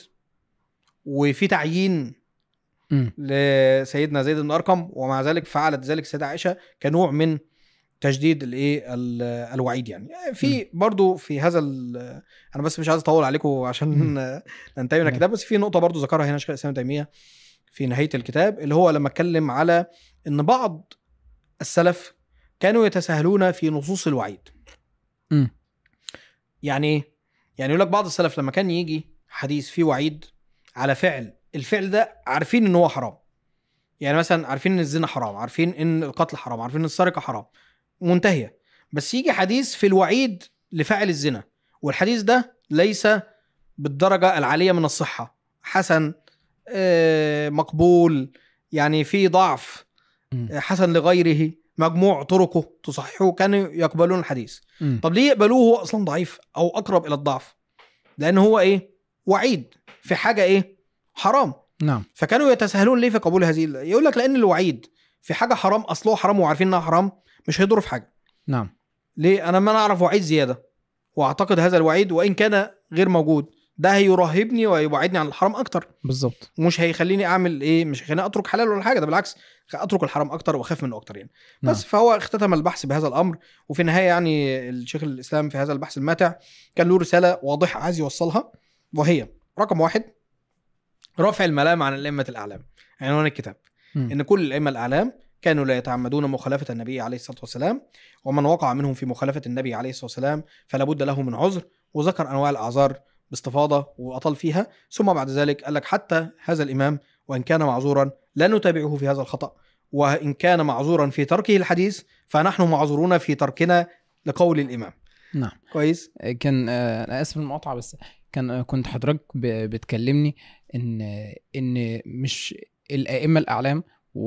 وفي تعيين مم. لسيدنا زيد بن أرقم ومع ذلك فعلت ذلك السيدة عائشة كنوع من تجديد الايه ال- الوعيد يعني في برضو في هذا ال- انا بس مش عايز اطول عليكم عشان ننتهي من نعم. الكتاب بس في نقطه برضو ذكرها هنا شيخ الاسلام ابن تيميه في نهايه الكتاب اللي هو لما اتكلم على ان بعض السلف كانوا يتساهلون في نصوص الوعيد مم. يعني ايه يعني يقول لك بعض السلف لما كان يجي حديث فيه وعيد على فعل الفعل ده عارفين ان هو حرام يعني مثلا عارفين ان الزنا حرام عارفين ان القتل حرام عارفين ان السرقه حرام منتهيه بس يجي حديث في الوعيد لفاعل الزنا والحديث ده ليس بالدرجه العاليه من الصحه حسن آه، مقبول يعني في ضعف مم. آه، حسن لغيره مجموع طرقه تصححه كانوا يقبلون الحديث مم. طب ليه يقبلوه هو اصلا ضعيف او اقرب الى الضعف لان هو ايه وعيد في حاجه ايه حرام نعم فكانوا يتساهلون ليه في قبول هذه ال- يقول لك لان الوعيد في حاجه حرام اصله حرام وعارفين انها حرام مش هيضر في حاجه نعم ليه انا ما اعرف وعيد زياده واعتقد هذا الوعيد وان كان غير موجود ده هيرهبني ويبعدني عن الحرام اكتر بالضبط مش هيخليني اعمل ايه مش هيخليني اترك حلال ولا حاجه ده بالعكس اترك الحرام اكتر واخاف منه اكتر يعني نعم. بس فهو اختتم البحث بهذا الامر وفي النهايه يعني الشيخ الاسلام في هذا البحث الماتع كان له رساله واضحه عايز يوصلها وهي رقم واحد رفع الملام عن الائمه الاعلام عنوان الكتاب مم. ان كل الائمه الاعلام كانوا لا يتعمدون مخالفه النبي عليه الصلاه والسلام ومن وقع منهم في مخالفه النبي عليه الصلاه والسلام فلا بد له من عذر وذكر انواع الاعذار باستفاضه واطال فيها ثم بعد ذلك قال لك حتى هذا الامام وان كان معذورا لا نتابعه في هذا الخطا وان كان معذورا في تركه الحديث فنحن معذورون في تركنا لقول الامام نعم كويس كان آه، انا اسف المقاطعه بس كان آه، كنت حضرتك ب- بتكلمني ان ان مش الائمه الاعلام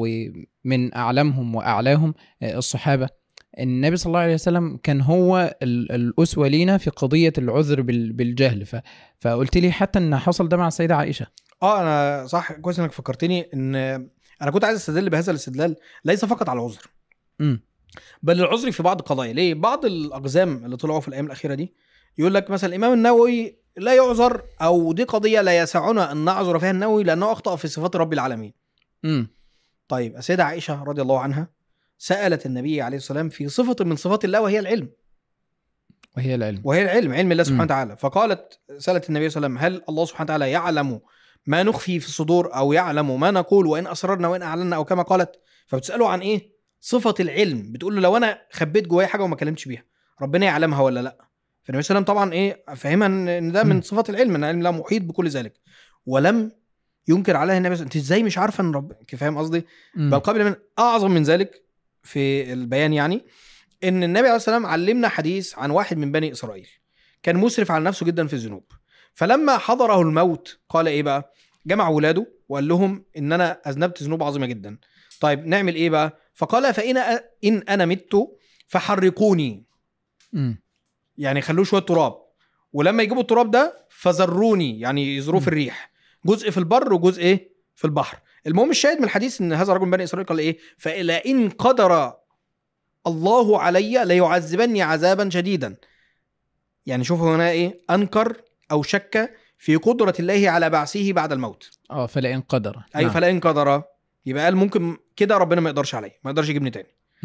ومن اعلامهم واعلاهم آه، الصحابه النبي صلى الله عليه وسلم كان هو ال- الاسوه لينا في قضيه العذر بال- بالجهل ف فقلت لي حتى ان حصل ده مع السيده عائشه اه انا صح كويس انك فكرتني ان انا كنت عايز استدل بهذا الاستدلال ليس فقط على العذر امم بل العذر في بعض القضايا ليه بعض الاقزام اللي طلعوا في الايام الاخيره دي يقول لك مثلا الامام النووي لا يعذر او دي قضيه لا يسعنا ان نعذر فيها النووي لانه اخطا في صفات رب العالمين امم طيب السيده عائشه رضي الله عنها سالت النبي عليه الصلاه والسلام في صفه من صفات الله وهي العلم وهي العلم وهي العلم علم الله سبحانه مم. وتعالى فقالت سالت النبي صلى الله عليه وسلم هل الله سبحانه وتعالى يعلم ما نخفي في الصدور او يعلم ما نقول وان اسررنا وان اعلنا او كما قالت فبتساله عن ايه صفه العلم بتقول له لو انا خبيت جوايا حاجه وما كلمتش بيها ربنا يعلمها ولا لا فالنبي صلى الله عليه وسلم طبعا ايه فهمها ان إن ده من مم. صفات العلم ان علم الله محيط بكل ذلك ولم ينكر عليها النبي صلى الله عليه وسلم انت ازاي مش عارفه ان رب فاهم قصدي مم. بل قبل من اعظم من ذلك في البيان يعني ان النبي عليه الصلاه والسلام علمنا حديث عن واحد من بني اسرائيل كان مسرف على نفسه جدا في الذنوب فلما حضره الموت قال ايه بقى جمع ولاده وقال لهم ان انا اذنبت ذنوب عظيمه جدا طيب نعمل ايه بقى فقال فان أ- ان انا مت فحرقوني مم. يعني خلوه شويه تراب ولما يجيبوا التراب ده فذروني يعني يزروه في مم. الريح جزء في البر وجزء ايه في البحر المهم الشاهد من الحديث ان هذا الرجل من بني اسرائيل قال ايه فإلى ان قدر الله علي ليعذبني عذابا شديدا يعني شوفوا هنا ايه انكر او شك في قدره الله على بعثه بعد الموت اه فلئن قدر اي نعم. فلئن قدر يبقى قال ممكن كده ربنا ما يقدرش عليا ما يقدرش يجيبني تاني مم.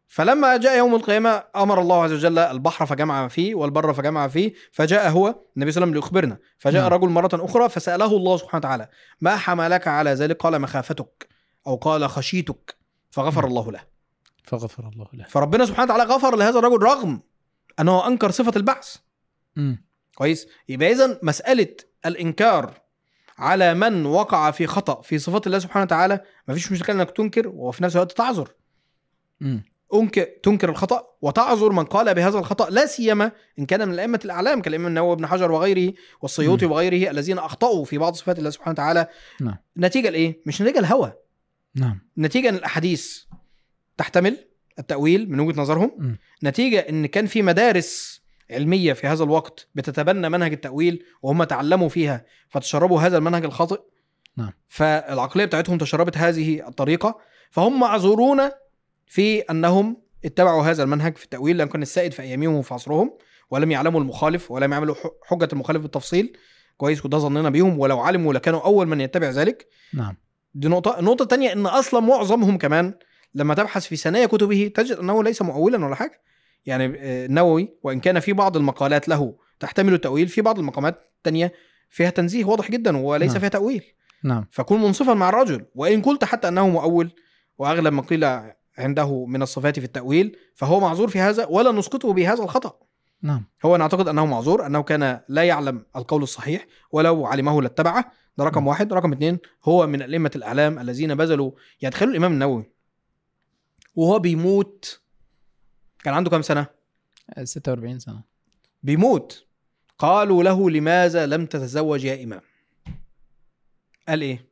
فلما جاء يوم القيامة أمر الله عز وجل البحر فجمع فيه والبر فجمع فيه فجاء هو النبي صلى الله عليه وسلم ليخبرنا فجاء نعم. رجل مرة أخرى فسأله الله سبحانه وتعالى ما حملك على ذلك قال مخافتك أو قال خشيتك فغفر نعم. الله له فغفر الله له فربنا سبحانه وتعالى غفر لهذا الرجل رغم أنه أنكر صفة البعث مم. كويس يبقى إذا مسألة الإنكار على من وقع في خطأ في صفات الله سبحانه وتعالى مفيش مشكلة إنك تنكر وفي نفس الوقت تعذر مم. أنك تنكر الخطأ وتعذر من قال بهذا الخطأ لا سيما إن كان من الأئمة الأعلام كالإمام النووي بن حجر وغيره والسيوطي مم. وغيره الذين أخطأوا في بعض صفات الله سبحانه وتعالى نعم. نتيجة لإيه؟ مش نتيجة الهوى نعم نتيجة إن الأحاديث تحتمل التأويل من وجهة نظرهم مم. نتيجة إن كان في مدارس علمية في هذا الوقت بتتبنى منهج التأويل وهم تعلموا فيها فتشربوا هذا المنهج الخاطئ نعم. فالعقلية بتاعتهم تشربت هذه الطريقة فهم معذورون في أنهم اتبعوا هذا المنهج في التأويل لأن كان السائد في أيامهم وفي عصرهم ولم يعلموا المخالف ولم يعملوا ح- حجة المخالف بالتفصيل كويس وده ظننا بيهم ولو علموا لكانوا أول من يتبع ذلك نعم دي نقطة النقطة الثانية إن أصلا معظمهم كمان لما تبحث في ثنايا كتبه تجد أنه ليس مؤولا ولا حاجة يعني آه، النووي وإن كان في بعض المقالات له تحتمل التأويل في بعض المقامات الثانية فيها تنزيه واضح جدا وليس نعم. فيها تأويل نعم فكن منصفا مع الرجل وإن قلت حتى أنه مؤول وأغلب ما قيل عنده من الصفات في التأويل فهو معذور في هذا ولا نسقطه بهذا الخطأ نعم هو نعتقد انه معذور انه كان لا يعلم القول الصحيح ولو علمه لاتبعه ده رقم م. واحد رقم اثنين هو من ائمه الاعلام الذين بذلوا يعني تخيلوا الامام النووي وهو بيموت كان عنده كام سنه 46 سنة بيموت قالوا له لماذا لم تتزوج يا امام قال ايه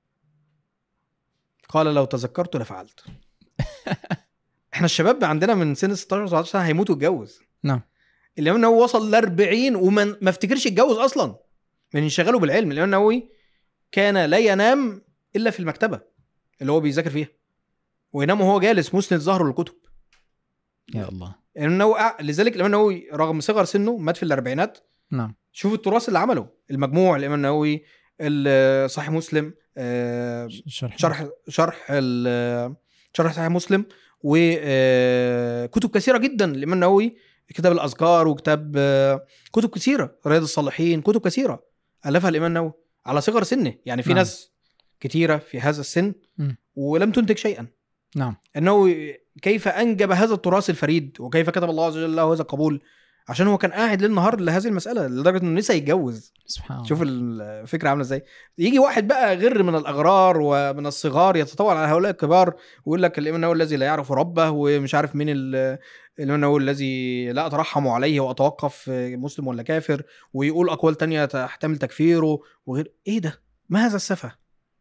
قال لو تذكرت لفعلت احنا الشباب عندنا من سن 16 17 سنه هيموت ويتجوز نعم. الامام النووي وصل ل 40 وما ما افتكرش يتجوز اصلا من انشغاله بالعلم الامام النووي كان لا ينام الا في المكتبه اللي هو بيذاكر فيها وينام وهو جالس مسند ظهره للكتب يا الله الامام النووي قع- لذلك الامام النووي رغم صغر سنه مات في الاربعينات نعم شوف التراث اللي عمله المجموع الامام النووي ال- صحيح مسلم آه، شرح شرح شرح ال- شرح صحيح مسلم وكتب كثيره جدا للامام النووي كتاب الاذكار وكتاب آه، كتب كثيره رياض الصالحين كتب كثيره الفها الامام النووي على صغر سنه يعني في نعم. ناس كثيره في هذا السن مم. ولم تنتج شيئا نعم انه كيف انجب هذا التراث الفريد وكيف كتب الله عز وجل له هذا القبول عشان هو كان قاعد ليل نهار لهذه المساله لدرجه انه نسى يتجوز سبحان الله شوف الفكره عامله ازاي يجي واحد بقى غير من الاغرار ومن الصغار يتطاول على هؤلاء الكبار ويقول لك الامام النووي الذي لا يعرف ربه ومش عارف مين ال- الامام النووي الذي لا اترحم عليه واتوقف مسلم ولا كافر ويقول اقوال تانية تحتمل تكفيره وغير ايه ده ما هذا السفه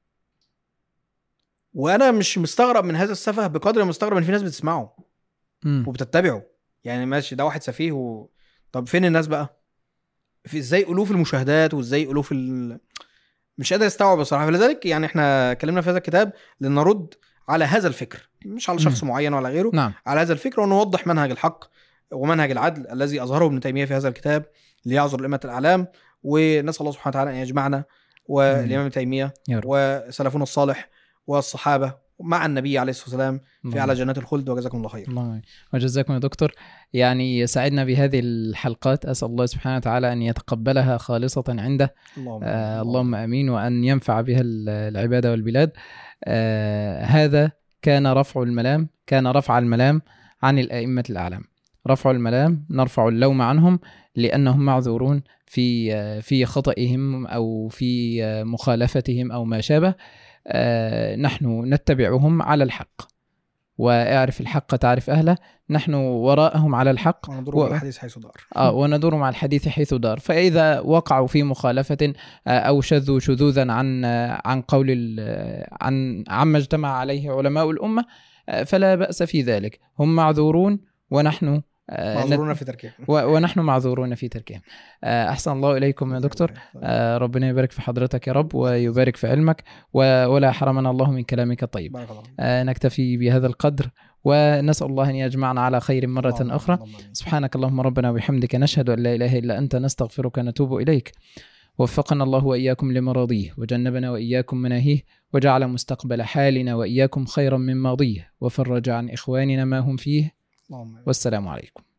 وانا مش مستغرب من هذا السفه بقدر ما مستغرب ان في ناس بتسمعه مم. وبتتبعه يعني ماشي ده واحد سفيه و... طب فين الناس بقى في ازاي الوف المشاهدات وازاي الوف ال... مش قادر استوعب بصراحه فلذلك يعني احنا اتكلمنا في هذا الكتاب لنرد على هذا الفكر مش على شخص معين ولا غيره نعم على هذا الفكر ونوضح منهج الحق ومنهج العدل الذي اظهره ابن تيميه في هذا الكتاب ليعذر ائمه الاعلام ونسال الله سبحانه وتعالى ان يجمعنا والامام ابن تيميه يا رب. وسلفنا الصالح والصحابه مع النبي عليه الصلاه والسلام في اللهم اعلى جنات الخلد وجزاكم الله خير الله يعين. وجزاكم يا دكتور يعني سعدنا بهذه الحلقات اسال الله سبحانه وتعالى ان يتقبلها خالصه عنده اللهم آه اللهم امين وان ينفع بها ال- العباد والبلاد آه هذا كان رفع الملام كان رفع الملام عن الائمه الاعلام رفع الملام نرفع اللوم عنهم لانهم معذورون في آه في خطئهم او في آه مخالفتهم او ما شابه آه نحن نتبعهم على الحق واعرف الحق تعرف اهله نحن وراءهم على الحق ونضرب و- الحديث حيث دار آه وندور مع الحديث حيث دار فإذا وقعوا في مخالفة آه أو شذوا شذوذا عن آه عن قول ال- عن عما اجتمع عليه علماء الأمة آه فلا بأس في ذلك هم معذورون ونحن آه معذورون نت- في تركهم و- ونحن معذورون في تركهم آه أحسن الله إليكم يا دكتور آه ربنا يبارك في حضرتك يا رب ويبارك في علمك و- ولا حرمنا الله من كلامك الطيب بارك الله آه نكتفي بهذا القدر ونسأل الله أن يجمعنا على خير مرة اللهم- أخرى اللهم آمين. سبحانك اللهم ربنا وبحمدك نشهد أن لا إله إلا أنت نستغفرك ونتوب إليك وفقنا الله وإياكم لمراضيه وجنبنا وإياكم مناهيه وجعل مستقبل حالنا وإياكم خيرا من ماضيه وفرج عن إخواننا ما هم فيه اللهم آمين. والسلام عليكم